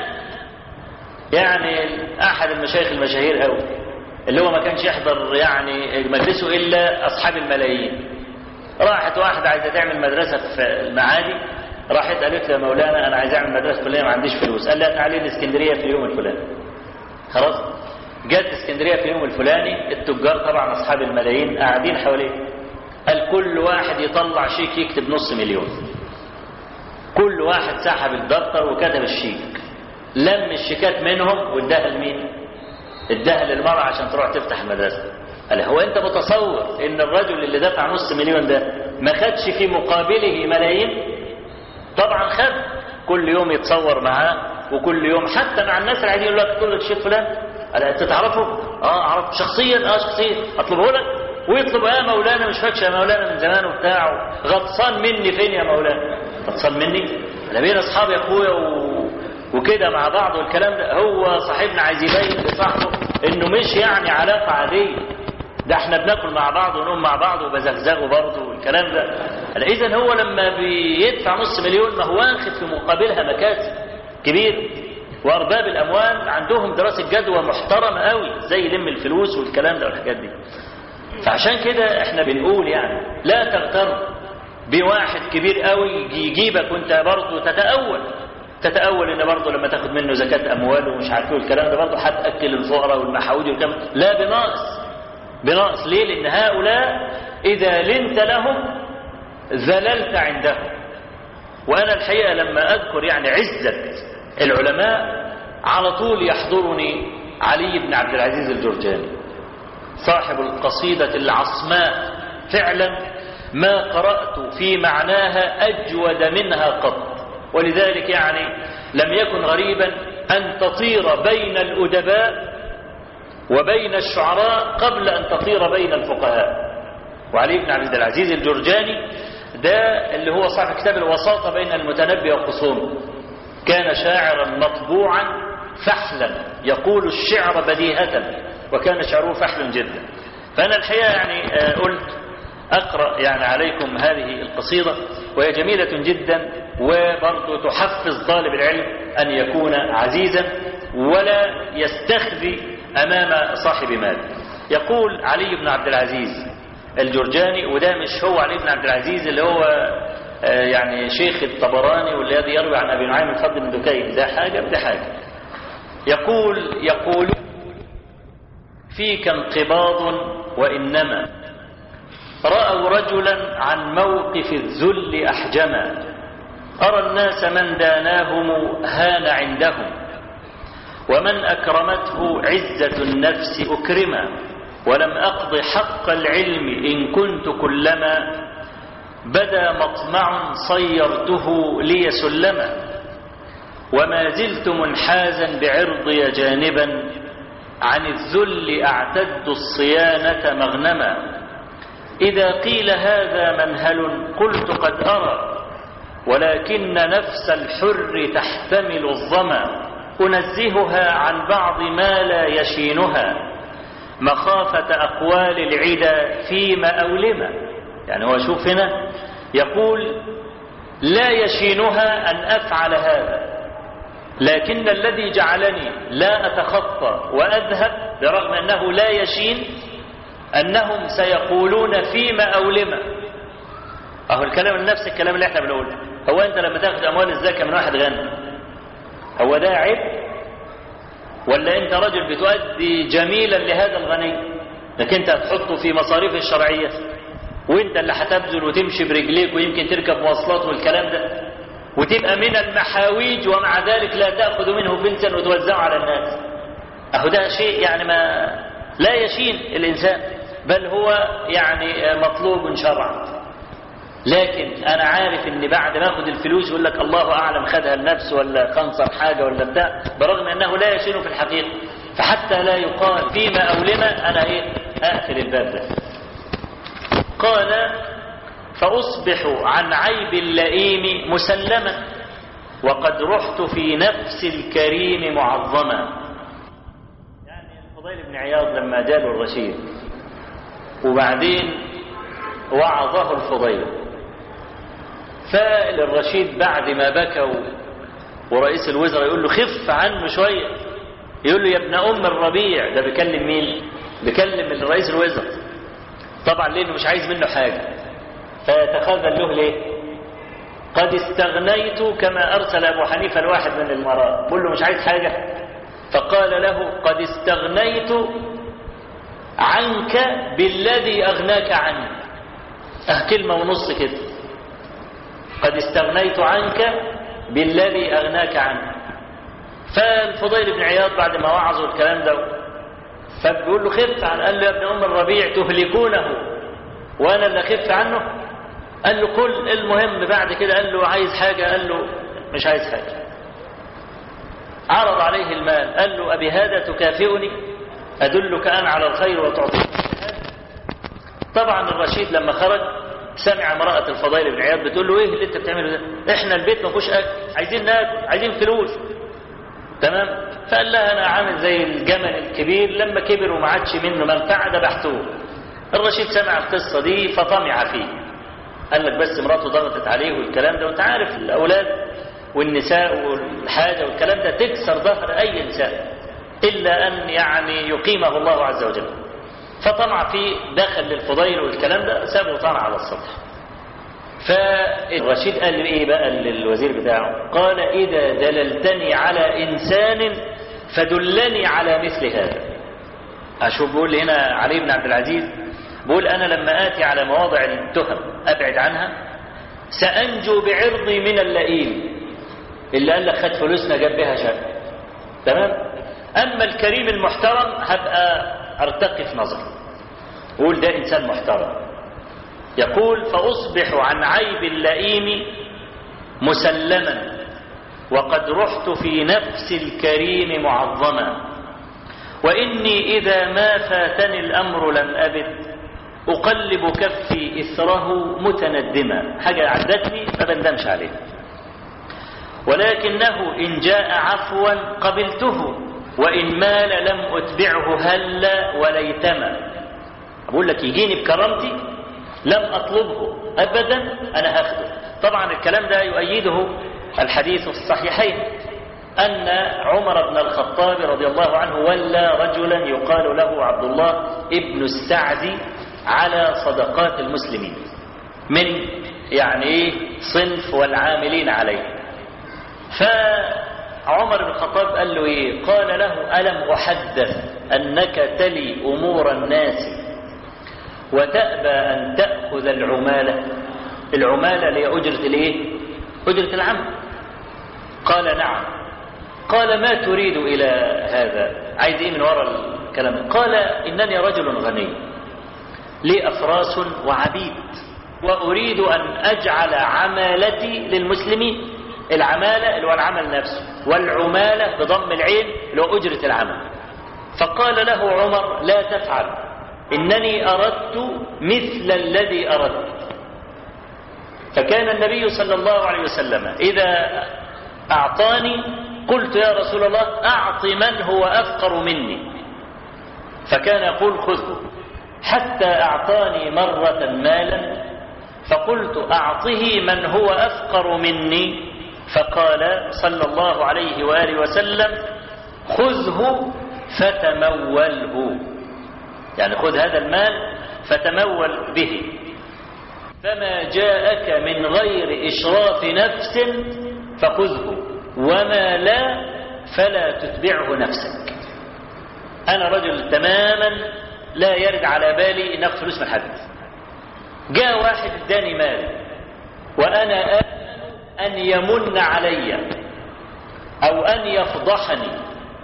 يعني احد المشايخ المشاهير قوي اللي هو ما كانش يحضر يعني مجلسه الا اصحاب الملايين راحت واحده عايزه تعمل مدرسه في المعادي راحت قالت له يا مولانا انا عايز اعمل مدرسه فلانيه ما عنديش فلوس قال لها تعالي الاسكندريه في اليوم الفلاني خلاص جت اسكندريه في اليوم الفلاني التجار طبعا اصحاب الملايين قاعدين حواليه قال كل واحد يطلع شيك يكتب نص مليون كل واحد سحب الدفتر وكتب الشيك لم الشيكات منهم واداها لمين اداها للمرأة عشان تروح تفتح المدرسة قال هو انت متصور ان الرجل اللي دفع نص مليون ده ما خدش في مقابله ملايين طبعا خد كل يوم يتصور معاه وكل يوم حتى مع الناس العاديين يقول لك تقول لك الشيخ فلان قال انت تعرفه اه اعرف شخصيا اه شخصيا اطلبه لك ويطلب يا مولانا مش فاكش يا مولانا من زمان وبتاع غطسان مني فين يا مولانا غطسان مني انا بين اصحابي يا اخويا و... وكده مع بعض والكلام ده هو صاحبنا عايز يبين لصاحبه انه مش يعني علاقه عاديه ده احنا بناكل مع بعض ونقوم مع بعض وبزغزغه برضه والكلام ده اذا هو لما بيدفع نص مليون ما هو واخد في مقابلها مكاسب كبير وارباب الاموال عندهم دراسه جدوى محترمه قوي زي يلم الفلوس والكلام ده والحاجات دي فعشان كده احنا بنقول يعني لا تغتر بواحد كبير قوي يجيبك وانت برضه تتأول تتأول ان برضه لما تاخد منه زكاة اموال ومش عارف ايه الكلام ده برضه هتأكل الفقراء والمحاوج والكلام لا بناقص بناقص ليه؟ لان هؤلاء اذا لنت لهم ذللت عندهم وانا الحقيقة لما اذكر يعني عزة العلماء على طول يحضرني علي بن عبد العزيز الجرجاني صاحب القصيدة العصماء فعلا ما قرأت في معناها أجود منها قط ولذلك يعني لم يكن غريبا أن تطير بين الأدباء وبين الشعراء قبل أن تطير بين الفقهاء وعلي بن عبد العزيز الجرجاني ده اللي هو صاحب كتاب الوساطة بين المتنبي وخصومه كان شاعرا مطبوعا فحلا يقول الشعر بديهة وكان شعره فحل جدا فأنا الحقيقة يعني قلت أقرأ يعني عليكم هذه القصيدة وهي جميلة جدا وبرضو تحفز طالب العلم أن يكون عزيزا ولا يستخذي أمام صاحب مال يقول علي بن عبد العزيز الجرجاني وده مش هو علي بن عبد العزيز اللي هو يعني شيخ الطبراني والذي يروي عن أبي نعيم الفضل بن دكين ده حاجة ده حاجة يقول يقول فيك انقباض وإنما رأوا رجلا عن موقف الذل أحجما أرى الناس من داناهم هان عندهم ومن أكرمته عزة النفس أكرما ولم أقض حق العلم إن كنت كلما بدا مطمع صيرته لي سلما وما زلت منحازا بعرضي جانبا عن الذل أعتد الصيانة مغنما إذا قيل هذا منهل قلت قد أرى ولكن نفس الحر تحتمل الظما أنزهها عن بعض ما لا يشينها مخافة أقوال العدا فيما أولما يعني هو شوف هنا يقول لا يشينها أن أفعل هذا لكن الذي جعلني لا أتخطى وأذهب برغم أنه لا يشين أنهم سيقولون فيما أولما أهو الكلام نفس الكلام اللي احنا بنقوله هو أنت لما تاخد أموال الزكاة من واحد غني هو ده عيب ولا أنت رجل بتؤدي جميلا لهذا الغني لكن أنت هتحطه في مصاريف الشرعية وانت اللي هتبذل وتمشي برجليك ويمكن تركب مواصلات والكلام ده وتبقى من المحاويج ومع ذلك لا تأخذ منه فلسا وتوزعه على الناس أهو ده شيء يعني ما لا يشين الإنسان بل هو يعني مطلوب شرعا لكن أنا عارف إن بعد ما أخذ الفلوس يقول لك الله أعلم خدها لنفسه ولا خنصر حاجة ولا بتاع برغم أنه لا يشين في الحقيقة فحتى لا يقال فيما أولما أنا إيه أقفل الباب ده قال فأصبح عن عيب اللئيم مسلما وقد رحت في نفس الكريم معظما يعني الفضيل بن عياض لما جاله الرشيد وبعدين وعظه الفضيل فالرشيد بعد ما بكى ورئيس الوزراء يقول له خف عنه شوية يقول له يا ابن أم الربيع ده بيكلم مين بيكلم رئيس الوزراء طبعا لأنه مش عايز منه حاجة فيتخاذل له ليه قد استغنيت كما أرسل أبو حنيفة الواحد من المرأة بقول له مش عايز حاجة فقال له قد استغنيت عنك بالذي أغناك عني أه كلمة ونص كده قد استغنيت عنك بالذي أغناك عني فالفضيل بن عياض بعد ما وعظوا الكلام ده فبيقول له خف عن قال له يا ابن أم الربيع تهلكونه وأنا اللي خف عنه قال له كل المهم بعد كده قال له عايز حاجة قال له مش عايز حاجة عرض عليه المال قال له أبي هذا تكافئني أدلك أنا على الخير وتعطيني طبعا الرشيد لما خرج سمع امرأة الفضيل بن عياض بتقول له ايه اللي انت بتعمله ده احنا البيت ما فيهوش اكل عايزين ناكل عايزين فلوس تمام فقال لها انا عامل زي الجمل الكبير لما كبر وما عادش منه منفعه ذبحتوه الرشيد سمع القصه دي فطمع فيه قال لك بس مراته ضغطت عليه والكلام ده وانت عارف الاولاد والنساء والحاجه والكلام ده تكسر ظهر اي انسان الا ان يعني يقيمه الله عز وجل فطمع فيه دخل للفضيل والكلام ده سابه طمع على السطح فالرشيد قال ايه بقى للوزير بتاعه قال اذا دللتني على انسان فدلني على مثل هذا اشوف بيقول لي هنا علي بن عبد العزيز بيقول انا لما اتي على مواضع التهم ابعد عنها سانجو بعرضي من اللئيم اللي قال لك خد فلوسنا جاب بها شر تمام اما الكريم المحترم هبقى ارتقي في نظره وقول ده انسان محترم يقول فاصبح عن عيب اللئيم مسلما وقد رحت في نفس الكريم معظما واني اذا ما فاتني الامر لم ابد اقلب كفي اثره متندما حاجه عدتني ما بندمش عليها ولكنه ان جاء عفوا قبلته وإن مال لم أتبعه هلا وليتما أقول لك يجيني بكرامتي لم أطلبه أبدا أنا هاخده طبعا الكلام ده يؤيده الحديث في الصحيحين أن عمر بن الخطاب رضي الله عنه ولى رجلا يقال له عبد الله ابن السعد على صدقات المسلمين من يعني صنف والعاملين عليه ف عمر بن الخطاب قال له ايه قال له ألم أحدث أنك تلي أمور الناس وتأبى أن تأخذ العمالة العمالة اللي هي أجرة الايه أجرة العمل قال نعم قال ما تريد إلى هذا عايز ايه من وراء الكلام قال إنني رجل غني لي أفراس وعبيد وأريد أن أجعل عمالتي للمسلمين العمالة اللي هو العمل نفسه والعمالة بضم العين اللي هو أجرة العمل فقال له عمر لا تفعل إنني أردت مثل الذي أردت فكان النبي صلى الله عليه وسلم إذا أعطاني قلت يا رسول الله أعط من هو أفقر مني فكان يقول خذه حتى أعطاني مرة مالا فقلت أعطه من هو أفقر مني فقال صلى الله عليه وآله وسلم خذه فتموله يعني خذ هذا المال فتمول به فما جاءك من غير إشراف نفس فخذه وما لا فلا تتبعه نفسك أنا رجل تماما لا يرد على بالي أن أخذ فلوس من حد جاء واحد اداني مال وأنا آمن أن يمن علي أو أن يفضحني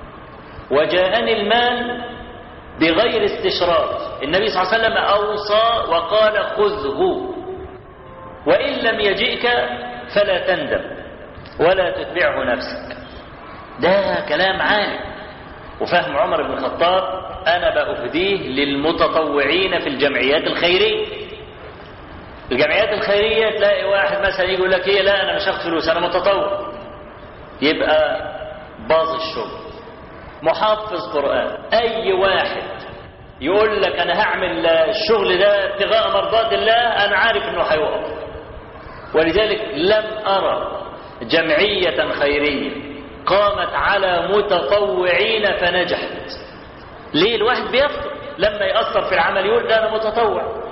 وجاءني المال بغير استشراف النبي صلى الله عليه وسلم أوصى وقال خذه وإن لم يجئك فلا تندم ولا تتبعه نفسك ده كلام عالي وفهم عمر بن الخطاب أنا بأهديه للمتطوعين في الجمعيات الخيرية الجمعيات الخيرية تلاقي واحد مثلا يقول لك ايه لا أنا مش هاخد فلوس أنا متطوع يبقى باظ الشغل محافظ قرآن أي واحد يقول لك أنا هعمل الشغل ده ابتغاء مرضات الله أنا عارف إنه هيوقف ولذلك لم أرى جمعية خيرية قامت على متطوعين فنجحت ليه الواحد بيفطر لما يأثر في العمل يقول ده أنا متطوع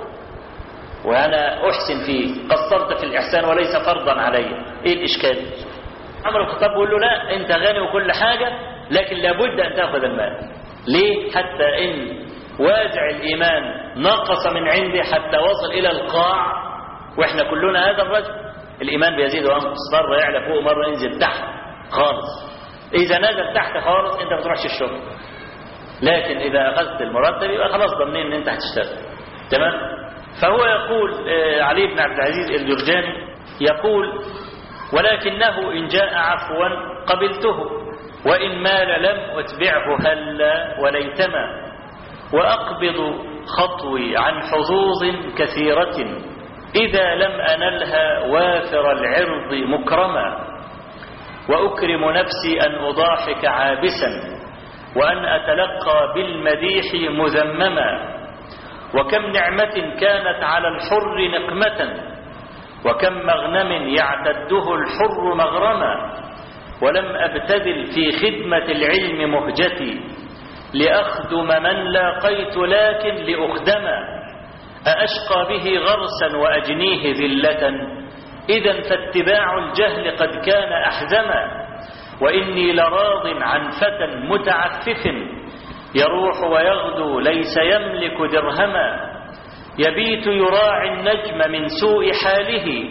وأنا أحسن فيه قصرت في الإحسان وليس فرضا علي إيه الإشكال عمر الخطاب بيقول له لا أنت غني وكل حاجة لكن لابد أن تأخذ المال ليه حتى إن وازع الإيمان نقص من عنده حتى وصل إلى القاع وإحنا كلنا هذا الرجل الإيمان بيزيد وينقص مرة يعلى فوق مرة ينزل تحت خالص إذا نزل تحت خالص أنت ما تروحش الشغل لكن إذا أخذت المرتب يبقى خلاص ضمنين أن أنت هتشتغل تمام فهو يقول آه، علي بن عبد العزيز الجرجاني يقول ولكنه إن جاء عفوا قبلته وإن مال لم أتبعه هلا وليتما وأقبض خطوي عن حظوظ كثيرة إذا لم أنلها وافر العرض مكرما وأكرم نفسي أن أضاحك عابسا وأن أتلقى بالمديح مذمما وكم نعمة كانت على الحر نقمة وكم مغنم يعتده الحر مغرما ولم أبتذل في خدمة العلم مهجتي لأخدم من لاقيت لكن لأخدما أأشقى به غرسا وأجنيه ذلة إذا فاتباع الجهل قد كان أحزما وإني لراض عن فتى متعفف يروح ويغدو ليس يملك درهما يبيت يراعي النجم من سوء حاله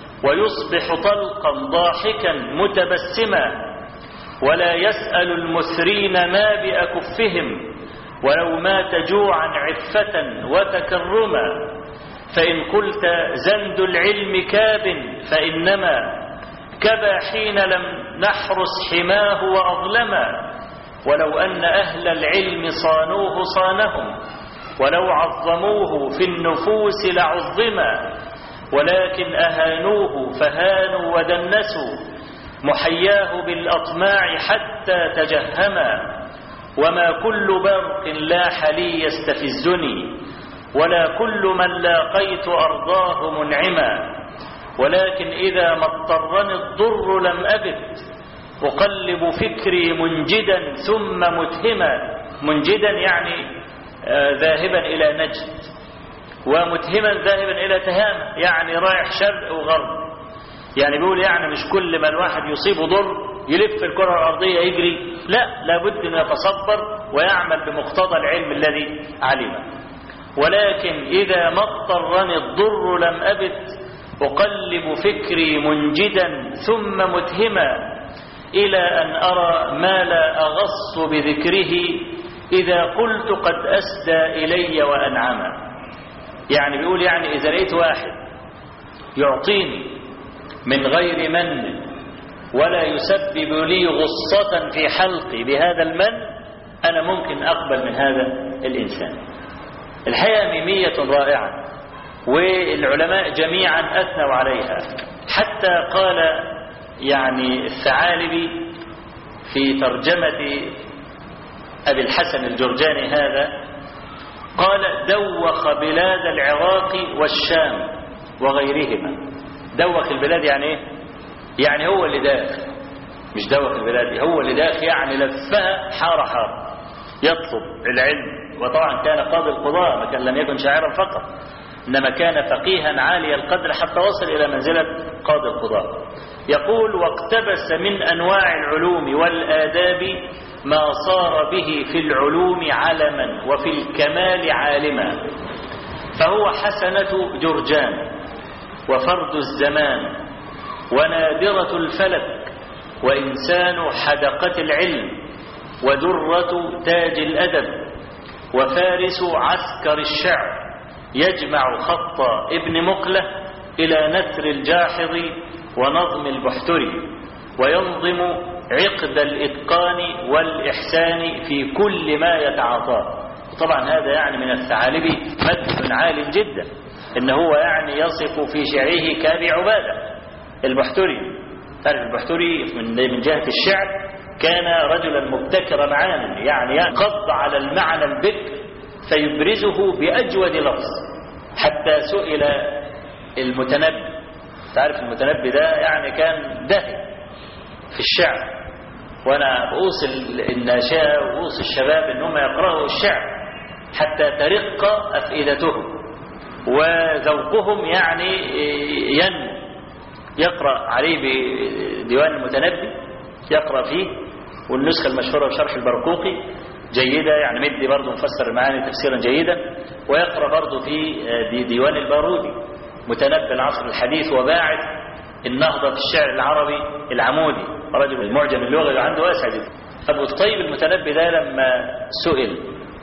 ويصبح طلقا ضاحكا متبسما ولا يسأل المثرين ما بأكفهم ولو مات جوعا عفة وتكرما فإن قلت زند العلم كاب فإنما كبا حين لم نحرس حماه وأظلما ولو أن أهل العلم صانوه صانهم ولو عظموه في النفوس لعظما ولكن أهانوه فهانوا ودنسوا محياه بالأطماع حتى تجهما وما كل برق لاح لي يستفزني ولا كل من لاقيت أرضاه منعما ولكن إذا ما اضطرني الضر لم أبد أقلب فكري منجدا ثم متهما منجدا يعني آه ذاهبا إلى نجد ومتهما ذاهبا إلى تهامة يعني رايح شرق وغرب يعني بيقول يعني مش كل ما الواحد يصيبه ضر يلف الكرة الأرضية يجري لا لابد أن يتصبر ويعمل بمقتضى العلم الذي علمه ولكن إذا ما اضطرني الضر لم أبت أقلب فكري منجدا ثم متهما إلى أن أرى ما لا أغص بذكره إذا قلت قد أسدى إلي وأنعما يعني بيقول يعني إذا لقيت واحد يعطيني من غير من ولا يسبب لي غصة في حلقي بهذا المن أنا ممكن أقبل من هذا الإنسان الحقيقة ميمية رائعة والعلماء جميعا أثنوا عليها حتى قال يعني الثعالبي في ترجمة أبي الحسن الجرجاني هذا قال دوخ بلاد العراق والشام وغيرهما دوخ البلاد يعني ايه يعني هو اللي داخ مش دوخ البلاد هو اللي داخ يعني لفها حار حار يطلب العلم وطبعا كان قاضي القضاء ما كان لم يكن شاعرا فقط إنما كان فقيها عالي القدر حتى وصل إلى منزلة قاضي القضاء يقول واقتبس من أنواع العلوم والآداب ما صار به في العلوم علما وفي الكمال عالما فهو حسنة جرجان وفرد الزمان ونادرة الفلك وإنسان حدقة العلم ودرة تاج الأدب وفارس عسكر الشعر يجمع خط ابن مقلة إلى نثر الجاحظ ونظم البحتري وينظم عقد الإتقان والإحسان في كل ما يتعاطاه طبعا هذا يعني من الثعالبي مدح عال جدا إن هو يعني يصف في شعره كابي عبادة البحتري تعرف البحتري من من جهة الشعر كان رجلا مبتكرا معانا يعني يقض على المعنى البكر فيبرزه بأجود لفظ حتى سئل المتنبي تعرف المتنبي ده يعني كان دهي في الشعر وانا بوصل الناشئه وبوصل الشباب انهم يقرأوا الشعر حتى ترق افئدتهم وذوقهم يعني ينمو يقرأ عليه بديوان المتنبي يقرأ فيه والنسخة المشهورة بشرح البرقوقي جيدة يعني مدي برضه مفسر المعاني تفسيرا جيدا ويقرأ برضه في دي ديوان البارودي متنبي العصر الحديث وباعث النهضة في الشعر العربي العمودي رجل المعجم اللغوي عنده واسع جدا أبو الطيب المتنبي ده لما سئل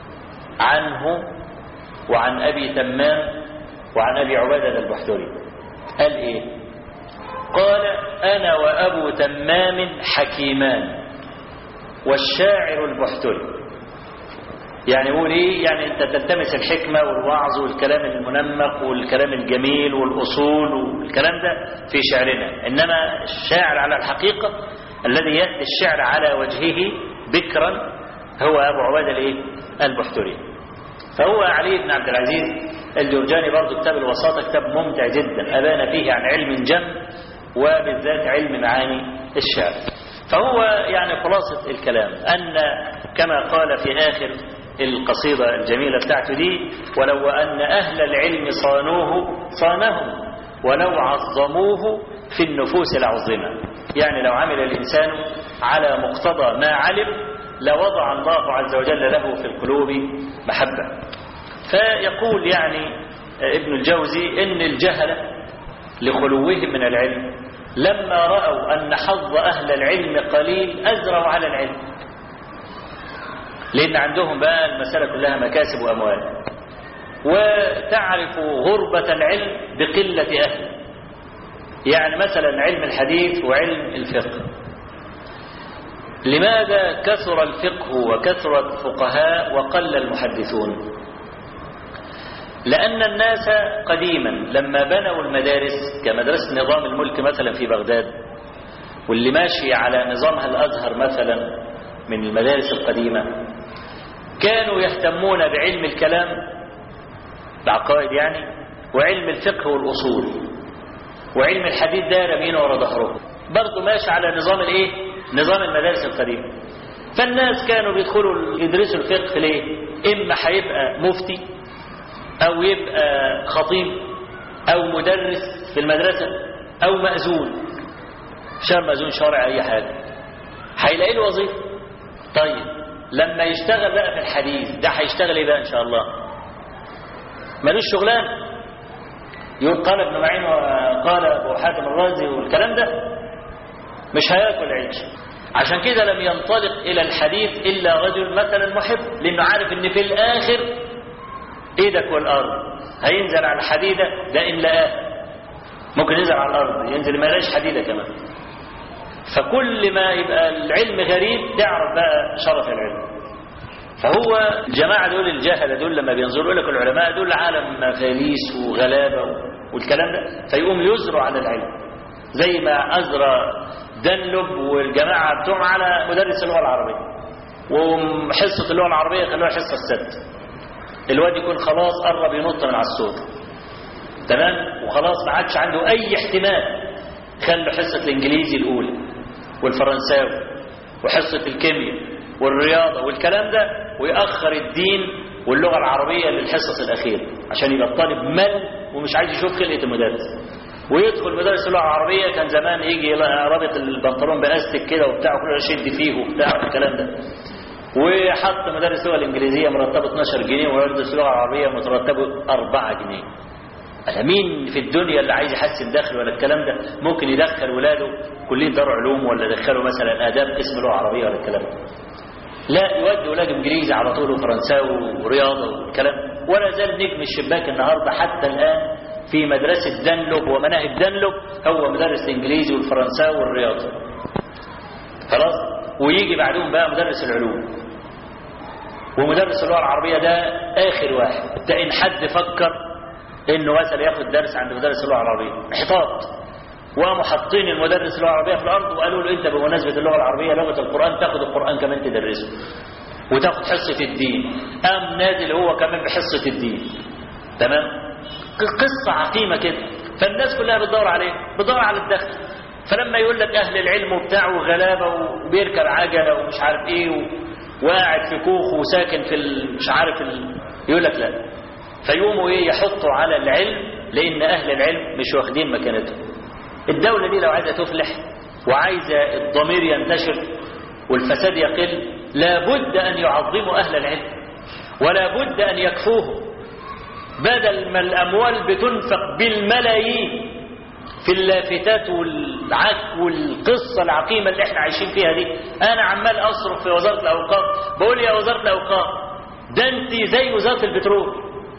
عنه وعن أبي تمام وعن أبي عبادة البحتري قال إيه قال أنا وأبو تمام حكيمان والشاعر البحتري يعني يقول ايه يعني انت تلتمس الحكمة والوعظ والكلام المنمق والكلام الجميل والأصول والكلام ده في شعرنا إنما الشاعر على الحقيقة الذي يأتي الشعر على وجهه بكرا هو أبو عبادة الايه البحتري فهو علي بن عبد العزيز الجرجاني برضه كتاب الوساطة كتاب ممتع جدا أبان فيه عن علم جم وبالذات علم معاني الشعر فهو يعني خلاصة الكلام أن كما قال في آخر القصيدة الجميلة بتاعته دي ولو أن أهل العلم صانوه صانهم ولو عظموه في النفوس العظمة يعني لو عمل الإنسان على مقتضى ما علم لوضع الله عز وجل له في القلوب محبة فيقول يعني ابن الجوزي إن الجهل لخلوهم من العلم لما رأوا أن حظ أهل العلم قليل أزروا على العلم لأن عندهم بقى المسألة كلها مكاسب وأموال وتعرف غربة العلم بقلة أهله يعني مثلا علم الحديث وعلم الفقه لماذا كثر الفقه وكثر الفقهاء وقل المحدثون لأن الناس قديما لما بنوا المدارس كمدرسة نظام الملك مثلا في بغداد واللي ماشي على نظامها الأزهر مثلا من المدارس القديمة كانوا يهتمون بعلم الكلام بعقائد يعني وعلم الفقه والأصول وعلم الحديث ده رمينه ورا ظهره برضه ماشي على نظام الايه نظام المدارس القديمة فالناس كانوا بيدخلوا يدرسوا الفقه ليه إما هيبقى مفتي أو يبقى خطيب أو مدرس في المدرسة أو مأذون شهر مأذون شارع أي حاجة هيلاقي له وظيفة طيب لما يشتغل بقى في الحديث ده هيشتغل ايه بقى ان شاء الله ملوش شغلانه يقول قال ابن معين وقال ابو حاتم الرازي والكلام ده مش هياكل عيش عشان كده لم ينطلق الى الحديث الا رجل مثلا محب لانه عارف ان في الاخر ايدك والارض هينزل على الحديده ده ان لقاه ممكن ينزل على الارض ينزل ما يلاقيش حديده كمان فكل ما يبقى العلم غريب تعرف بقى شرف العلم فهو الجماعة دول الجهلة دول لما بينظروا لك العلماء دول عالم مفاليس وغلابة والكلام ده فيقوم يزروا على العلم زي ما أزرى دنلب والجماعة بتوعهم على مدرس اللغة العربية وحصة اللغة العربية خلوها حصة السبت الواد يكون خلاص قرب ينط من على السور تمام وخلاص ما عادش عنده أي احتمال خلوا حصة الإنجليزي الأولى والفرنساوي وحصة الكيمياء والرياضة والكلام ده ويأخر الدين واللغة العربية للحصص الأخيرة عشان يبقى الطالب مل ومش عايز يشوف خلقة المدرس ويدخل مدرس اللغة العربية كان زمان يجي رابط البنطلون بأستك كده وبتاع كله يشد فيه وبتاع الكلام ده وحط مدرس اللغة الإنجليزية مرتبه 12 جنيه ومدرس اللغة العربية مرتبه 4 جنيه أنا مين في الدنيا اللي عايز يحسن دخل ولا الكلام ده ممكن يدخل ولاده كلية دار علوم ولا يدخله مثلا آداب اسم لغة عربية ولا الكلام ده لا يودي ولاده انجليزي على طول وفرنساوي ورياضه والكلام ولا زال نجم الشباك النهارده حتى الان في مدرسه دنلب ومناهج دنلب هو مدرس الانجليزي والفرنساوي والرياضه خلاص ويجي بعدهم بقى مدرس العلوم ومدرس اللغه العربيه ده اخر واحد ده ان حد فكر انه مثلا ياخد درس عند مدرس اللغه العربيه احباط وقاموا حاطين المدرس اللغه العربيه في الارض وقالوا له انت بمناسبه اللغه العربيه لغه القران تاخد القران كمان تدرسه وتاخد حصه الدين قام نازل هو كمان بحصه الدين تمام قصه عقيمه كده فالناس كلها بتدور عليه بتدور على الدخل فلما يقول لك اهل العلم وبتاع وغلابه وبيركب عجله ومش عارف ايه و... وقاعد في كوخ وساكن في ال... مش عارف ال... يقول لك لا فيقوموا ايه يحطوا على العلم لان اهل العلم مش واخدين مكانتهم الدولة دي لو عايزة تفلح وعايزة الضمير ينتشر والفساد يقل لابد أن يعظموا أهل العلم ولا بد أن يكفوهم بدل ما الأموال بتنفق بالملايين في اللافتات والعك والقصة العقيمة اللي احنا عايشين فيها دي أنا عمال أصرف في وزارة الأوقاف بقول يا وزارة الأوقاف ده أنت زي وزارة البترول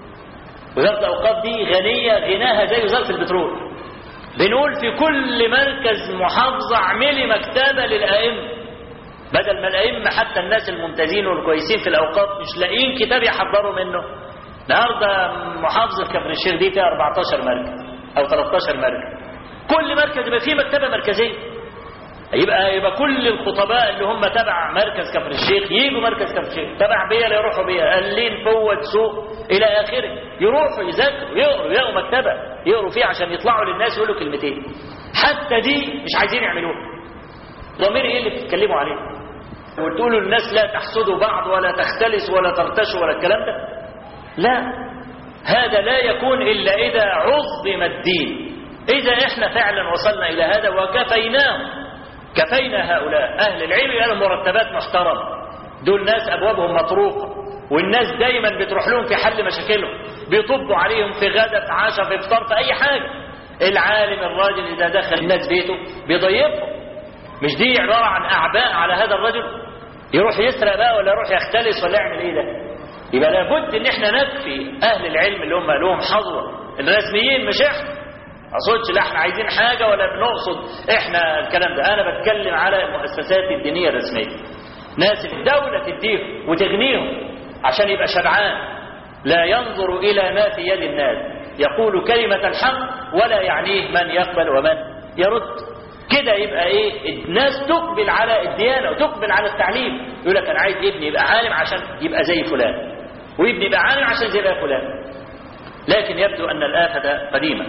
وزارة الأوقاف دي غنية غناها زي وزارة البترول بنقول في كل مركز محافظة اعملي مكتبة للأئمة بدل ما الأئمة حتى الناس الممتازين والكويسين في الأوقاف مش لاقيين كتاب يحضروا منه النهارده محافظة كفر الشيخ دي فيها 14 مركز أو 13 مركز كل مركز يبقى فيه مكتبة مركزية يبقى يبقى كل الخطباء اللي هم تبع مركز كفر الشيخ يجوا مركز كفر الشيخ تبع بيا يروحوا بيا قلين فوت سوق الى اخره يروحوا يذاكروا يقروا يلاقوا مكتبه يقروا فيها عشان يطلعوا للناس يقولوا كلمتين حتى دي مش عايزين يعملوها ضمير ايه اللي بتتكلموا عليه وتقولوا للناس لا تحسدوا بعض ولا تختلسوا ولا ترتشوا ولا الكلام ده لا هذا لا يكون الا اذا عظم الدين اذا احنا فعلا وصلنا الى هذا وكفيناهم كفينا هؤلاء أهل العلم لهم مرتبات محترمة دول ناس أبوابهم مطروقة والناس دايما بتروح لهم في حل مشاكلهم بيطبوا عليهم في غدا في عشاء في افطار في أي حاجة العالم الراجل إذا دخل الناس بيته بيضيفهم مش دي عبارة عن أعباء على هذا الرجل يروح يسرق بقى ولا يروح يختلس ولا يعمل إيه ده يبقى لابد إن احنا نكفي أهل العلم اللي هم لهم حظوة الرسميين مش احنا اقصدش لا احنا عايزين حاجة ولا بنقصد احنا الكلام ده انا بتكلم على المؤسسات الدينية الرسمية ناس الدولة تديهم وتغنيهم عشان يبقى شبعان لا ينظر الى ما في يد الناس يقول كلمة الحق ولا يعنيه من يقبل ومن يرد كده يبقى ايه الناس تقبل على الديانة وتقبل على التعليم يقول لك انا عايز ابني يبقى عالم عشان يبقى زي فلان وابني يبقى عالم عشان زي فلان لكن يبدو ان الآفة قديمة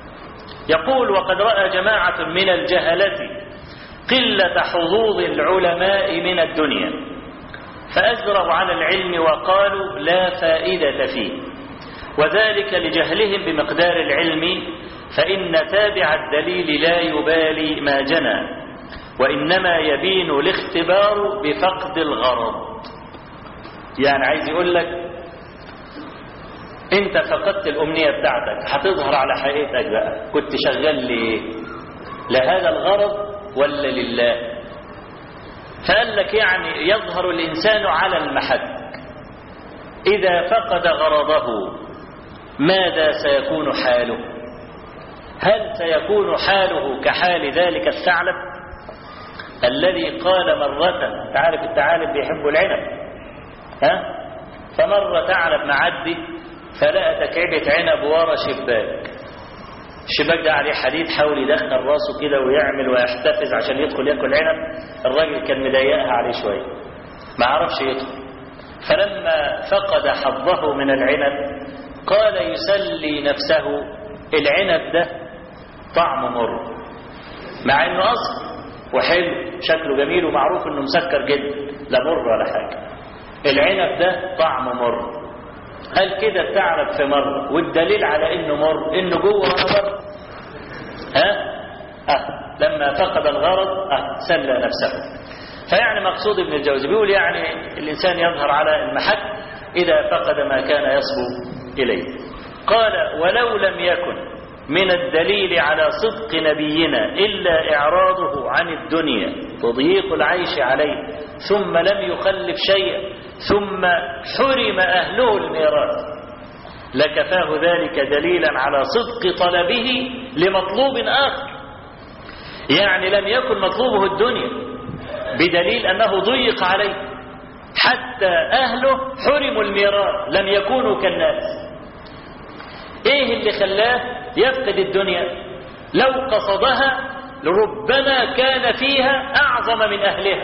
يقول وقد رأى جماعة من الجهلة قلة حظوظ العلماء من الدنيا فأزروا على العلم وقالوا لا فائدة فيه وذلك لجهلهم بمقدار العلم فإن تابع الدليل لا يبالي ما جنى وإنما يبين الاختبار بفقد الغرض يعني عايز يقول لك انت فقدت الأمنية بتاعتك هتظهر على حقيقتك بقى كنت شغال ليه لهذا الغرض ولا لله فقال لك يعني يظهر الإنسان على المحك إذا فقد غرضه ماذا سيكون حاله هل سيكون حاله كحال ذلك الثعلب الذي قال مرة تعرف الثعالب بيحبوا العنب ها فمرة ثعلب معدي فلقى تكعبة عنب ورا شباك الشباك ده عليه حديد حاول يدخل راسه كده ويعمل ويحتفز عشان يدخل ياكل عنب الراجل كان مضايقها عليه شويه ما عرفش يدخل فلما فقد حظه من العنب قال يسلي نفسه العنب ده طعمه مر مع انه اصل وحلو شكله جميل ومعروف انه مسكر جدا لا مر ولا حاجه العنب ده طعمه مر قال كده الثعلب في مرة والدليل على انه مر انه جوه وانا بره ها أه. لما فقد الغرض أه. سلى نفسه فيعني مقصود ابن الجوزي بيقول يعني الانسان يظهر على المحك اذا فقد ما كان يصبو اليه قال ولو لم يكن من الدليل على صدق نبينا الا اعراضه عن الدنيا وضييق العيش عليه ثم لم يخلف شيئا ثم حرم أهله الميراث لكفاه ذلك دليلا على صدق طلبه لمطلوب آخر يعني لم يكن مطلوبه الدنيا بدليل أنه ضيق عليه حتى أهله حرموا الميراث لم يكونوا كالناس إيه اللي خلاه يفقد الدنيا لو قصدها لربما كان فيها أعظم من أهلها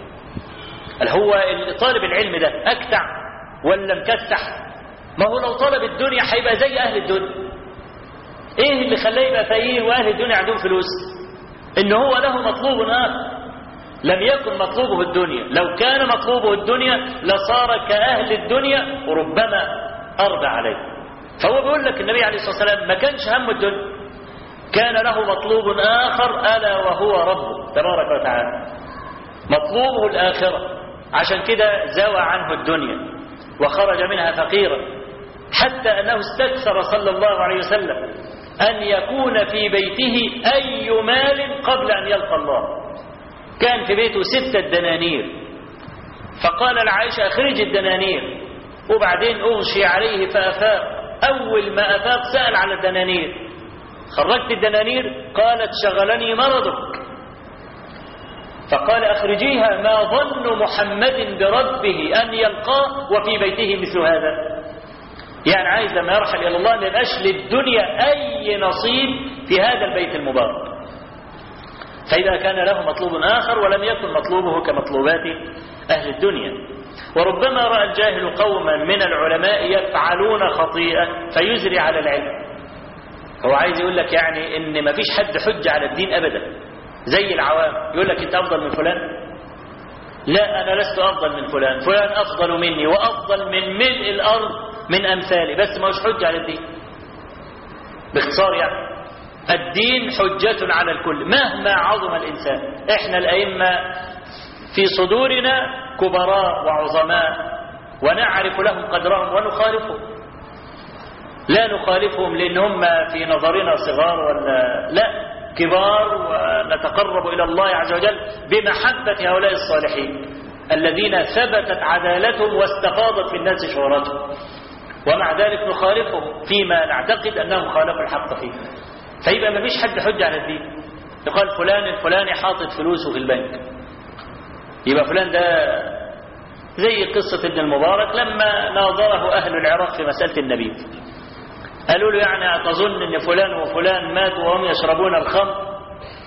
هل هو طالب العلم ده أكتع ولا مكتح ما هو لو طلب الدنيا هيبقى زي أهل الدنيا إيه اللي خلاه يبقى فقير وأهل الدنيا عندهم فلوس إن هو له مطلوب آخر لم يكن مطلوبه الدنيا لو كان مطلوبه الدنيا لصار كأهل الدنيا وربما أرضى عليه فهو بيقول لك النبي عليه الصلاة والسلام ما كانش هم الدنيا كان له مطلوب آخر ألا وهو ربه تبارك وتعالى مطلوبه الآخرة عشان كده زوى عنه الدنيا وخرج منها فقيرا حتى أنه استكثر صلى الله عليه وسلم أن يكون في بيته أي مال قبل أن يلقى الله كان في بيته ستة دنانير فقال لعائشة أخرج الدنانير وبعدين أغشي عليه فأفاق أول ما أفاق سأل على الدنانير خرجت الدنانير قالت شغلني مرضك فقال أخرجيها ما ظن محمد بربه أن يلقاه وفي بيته مثل هذا يعني عايز لما يرحل إلى الله ما يبقاش للدنيا أي نصيب في هذا البيت المبارك فإذا كان له مطلوب آخر ولم يكن مطلوبه كمطلوبات أهل الدنيا وربما رأى الجاهل قوما من العلماء يفعلون خطيئة فيزري على العلم هو عايز يقول لك يعني ان ما فيش حد حج على الدين ابدا زي العوام يقول لك انت افضل من فلان لا انا لست افضل من فلان فلان افضل مني وافضل من ملء الارض من امثالي بس ما هوش حجه على الدين باختصار يعني الدين حجة على الكل مهما عظم الإنسان إحنا الأئمة في صدورنا كبراء وعظماء ونعرف لهم قدرهم ونخالفهم لا نخالفهم لأن هم في نظرنا صغار ولا لا كبار ونتقرب إلى الله عز وجل بمحبة هؤلاء الصالحين الذين ثبتت عدالتهم واستفاضت في الناس شهرتهم ومع ذلك نخالفهم فيما نعتقد أنهم خالفوا الحق فيه فيبقى ما فيش حد حجة على الدين يقال فلان الفلاني حاطط فلوسه في البنك يبقى فلان ده زي قصة ابن المبارك لما ناظره أهل العراق في مسألة النبي قالوا له يعني تظن ان فلان وفلان ماتوا وهم يشربون الخمر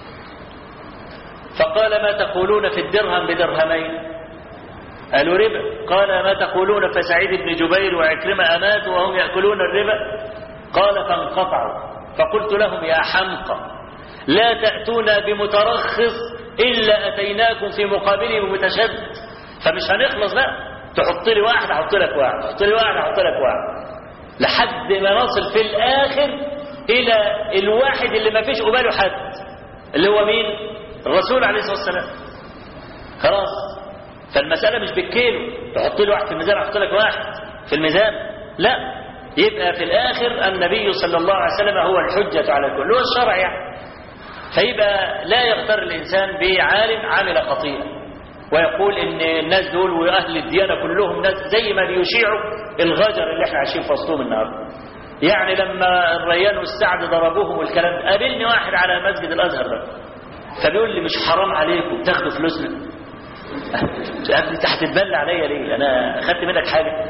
فقال ما تقولون في الدرهم بدرهمين قالوا ربا قال ما تقولون فسعيد بن جبير وعكرمة أماتوا وهم يأكلون الربا قال فانقطعوا فقلت لهم يا حمقى لا تأتونا بمترخص إلا أتيناكم في مقابله بمتشدد فمش هنخلص بقى تحط لي واحد أحط لك واحد تحط لي واحد أحط لك واحد لحد ما نصل في الآخر إلى الواحد اللي ما فيش قباله حد اللي هو مين الرسول عليه الصلاة والسلام خلاص فالمسألة مش بالكيلو تحط لي واحد في الميزان احط لك واحد في الميزان لا يبقى في الآخر النبي صلى الله عليه وسلم هو الحجة على الكل هو الشرع يعني فيبقى لا يغتر الإنسان بعالم عمل خطيئة ويقول ان الناس دول واهل الديانه كلهم ناس زي ما بيشيعوا الغجر اللي احنا عايشين في وسطهم النهارده يعني لما الريان والسعد ضربوهم والكلام ده قابلني واحد على مسجد الازهر ده فبيقول لي مش حرام عليكم تاخدوا فلوسنا يا ابني انت هتتبلى عليا ليه انا اخدت منك حاجه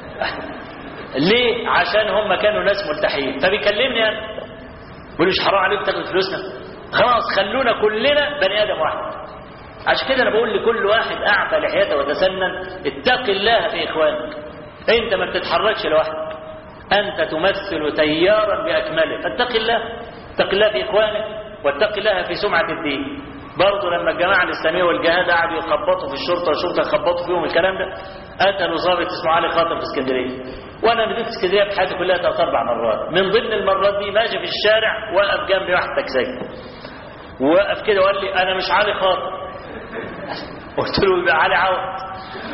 ليه عشان هم كانوا ناس ملتحين فبيكلمني انا بيقول لي مش حرام عليكم تاخدوا فلوسنا خلاص خلونا كلنا بني ادم واحد عشان كده انا بقول لكل واحد اعفى لحيته وتسنن اتق الله في اخوانك انت ما بتتحركش لوحدك انت تمثل تيارا باكمله فاتق الله اتق الله في اخوانك واتق الله في سمعه الدين برضه لما الجماعه الاسلاميه والجهاد قعدوا يخبطوا في الشرطه والشرطه يخبطوا فيهم الكلام ده قتلوا ضابط اسمه علي خاطر في اسكندريه وانا نزلت اسكندريه في حياتي كلها ثلاث اربع مرات من ضمن المرات دي ماشي في الشارع واقف جنبي واحد تكسي وقف كده وقال لي انا مش علي خاطر قلت له يبقى علي عوض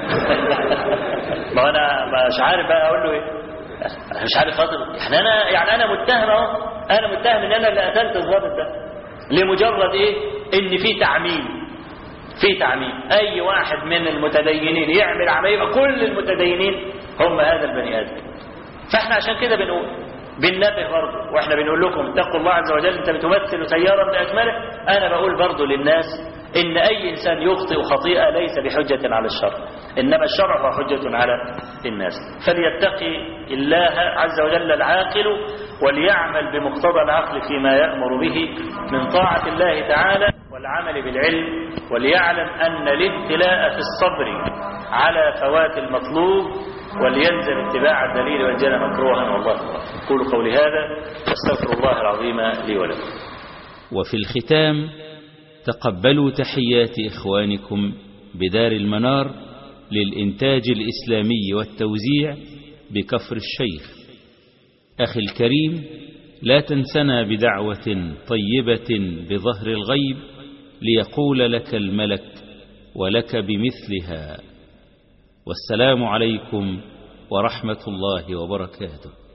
ما انا مش عارف بقى اقول له ايه انا مش عارف خاطر يعني انا يعني انا متهم اهو انا متهم ان انا اللي قتلت الضابط ده لمجرد ايه ان في تعميم في تعميم اي واحد من المتدينين يعمل عمليه يبقى كل المتدينين هم هذا البني ادم فاحنا عشان كده بنقول بننبه برضه واحنا بنقول لكم اتقوا الله عز وجل انت بتمثل تيارا باكمله انا بقول برضه للناس ان اي انسان يخطئ خطيئه ليس بحجه على الشرع انما الشرع هو حجه على الناس فليتقي الله عز وجل العاقل وليعمل بمقتضى العقل فيما يامر به من طاعه الله تعالى والعمل بالعلم وليعلم ان الابتلاء في الصبر على فوات المطلوب وليلزم اتباع الدليل وانجل مكروها والله اقول قولي هذا استغفر الله العظيم لي ولكم وفي الختام تقبلوا تحيات إخوانكم بدار المنار للإنتاج الإسلامي والتوزيع بكفر الشيخ أخي الكريم لا تنسنا بدعوة طيبة بظهر الغيب ليقول لك الملك ولك بمثلها والسلام عليكم ورحمة الله وبركاته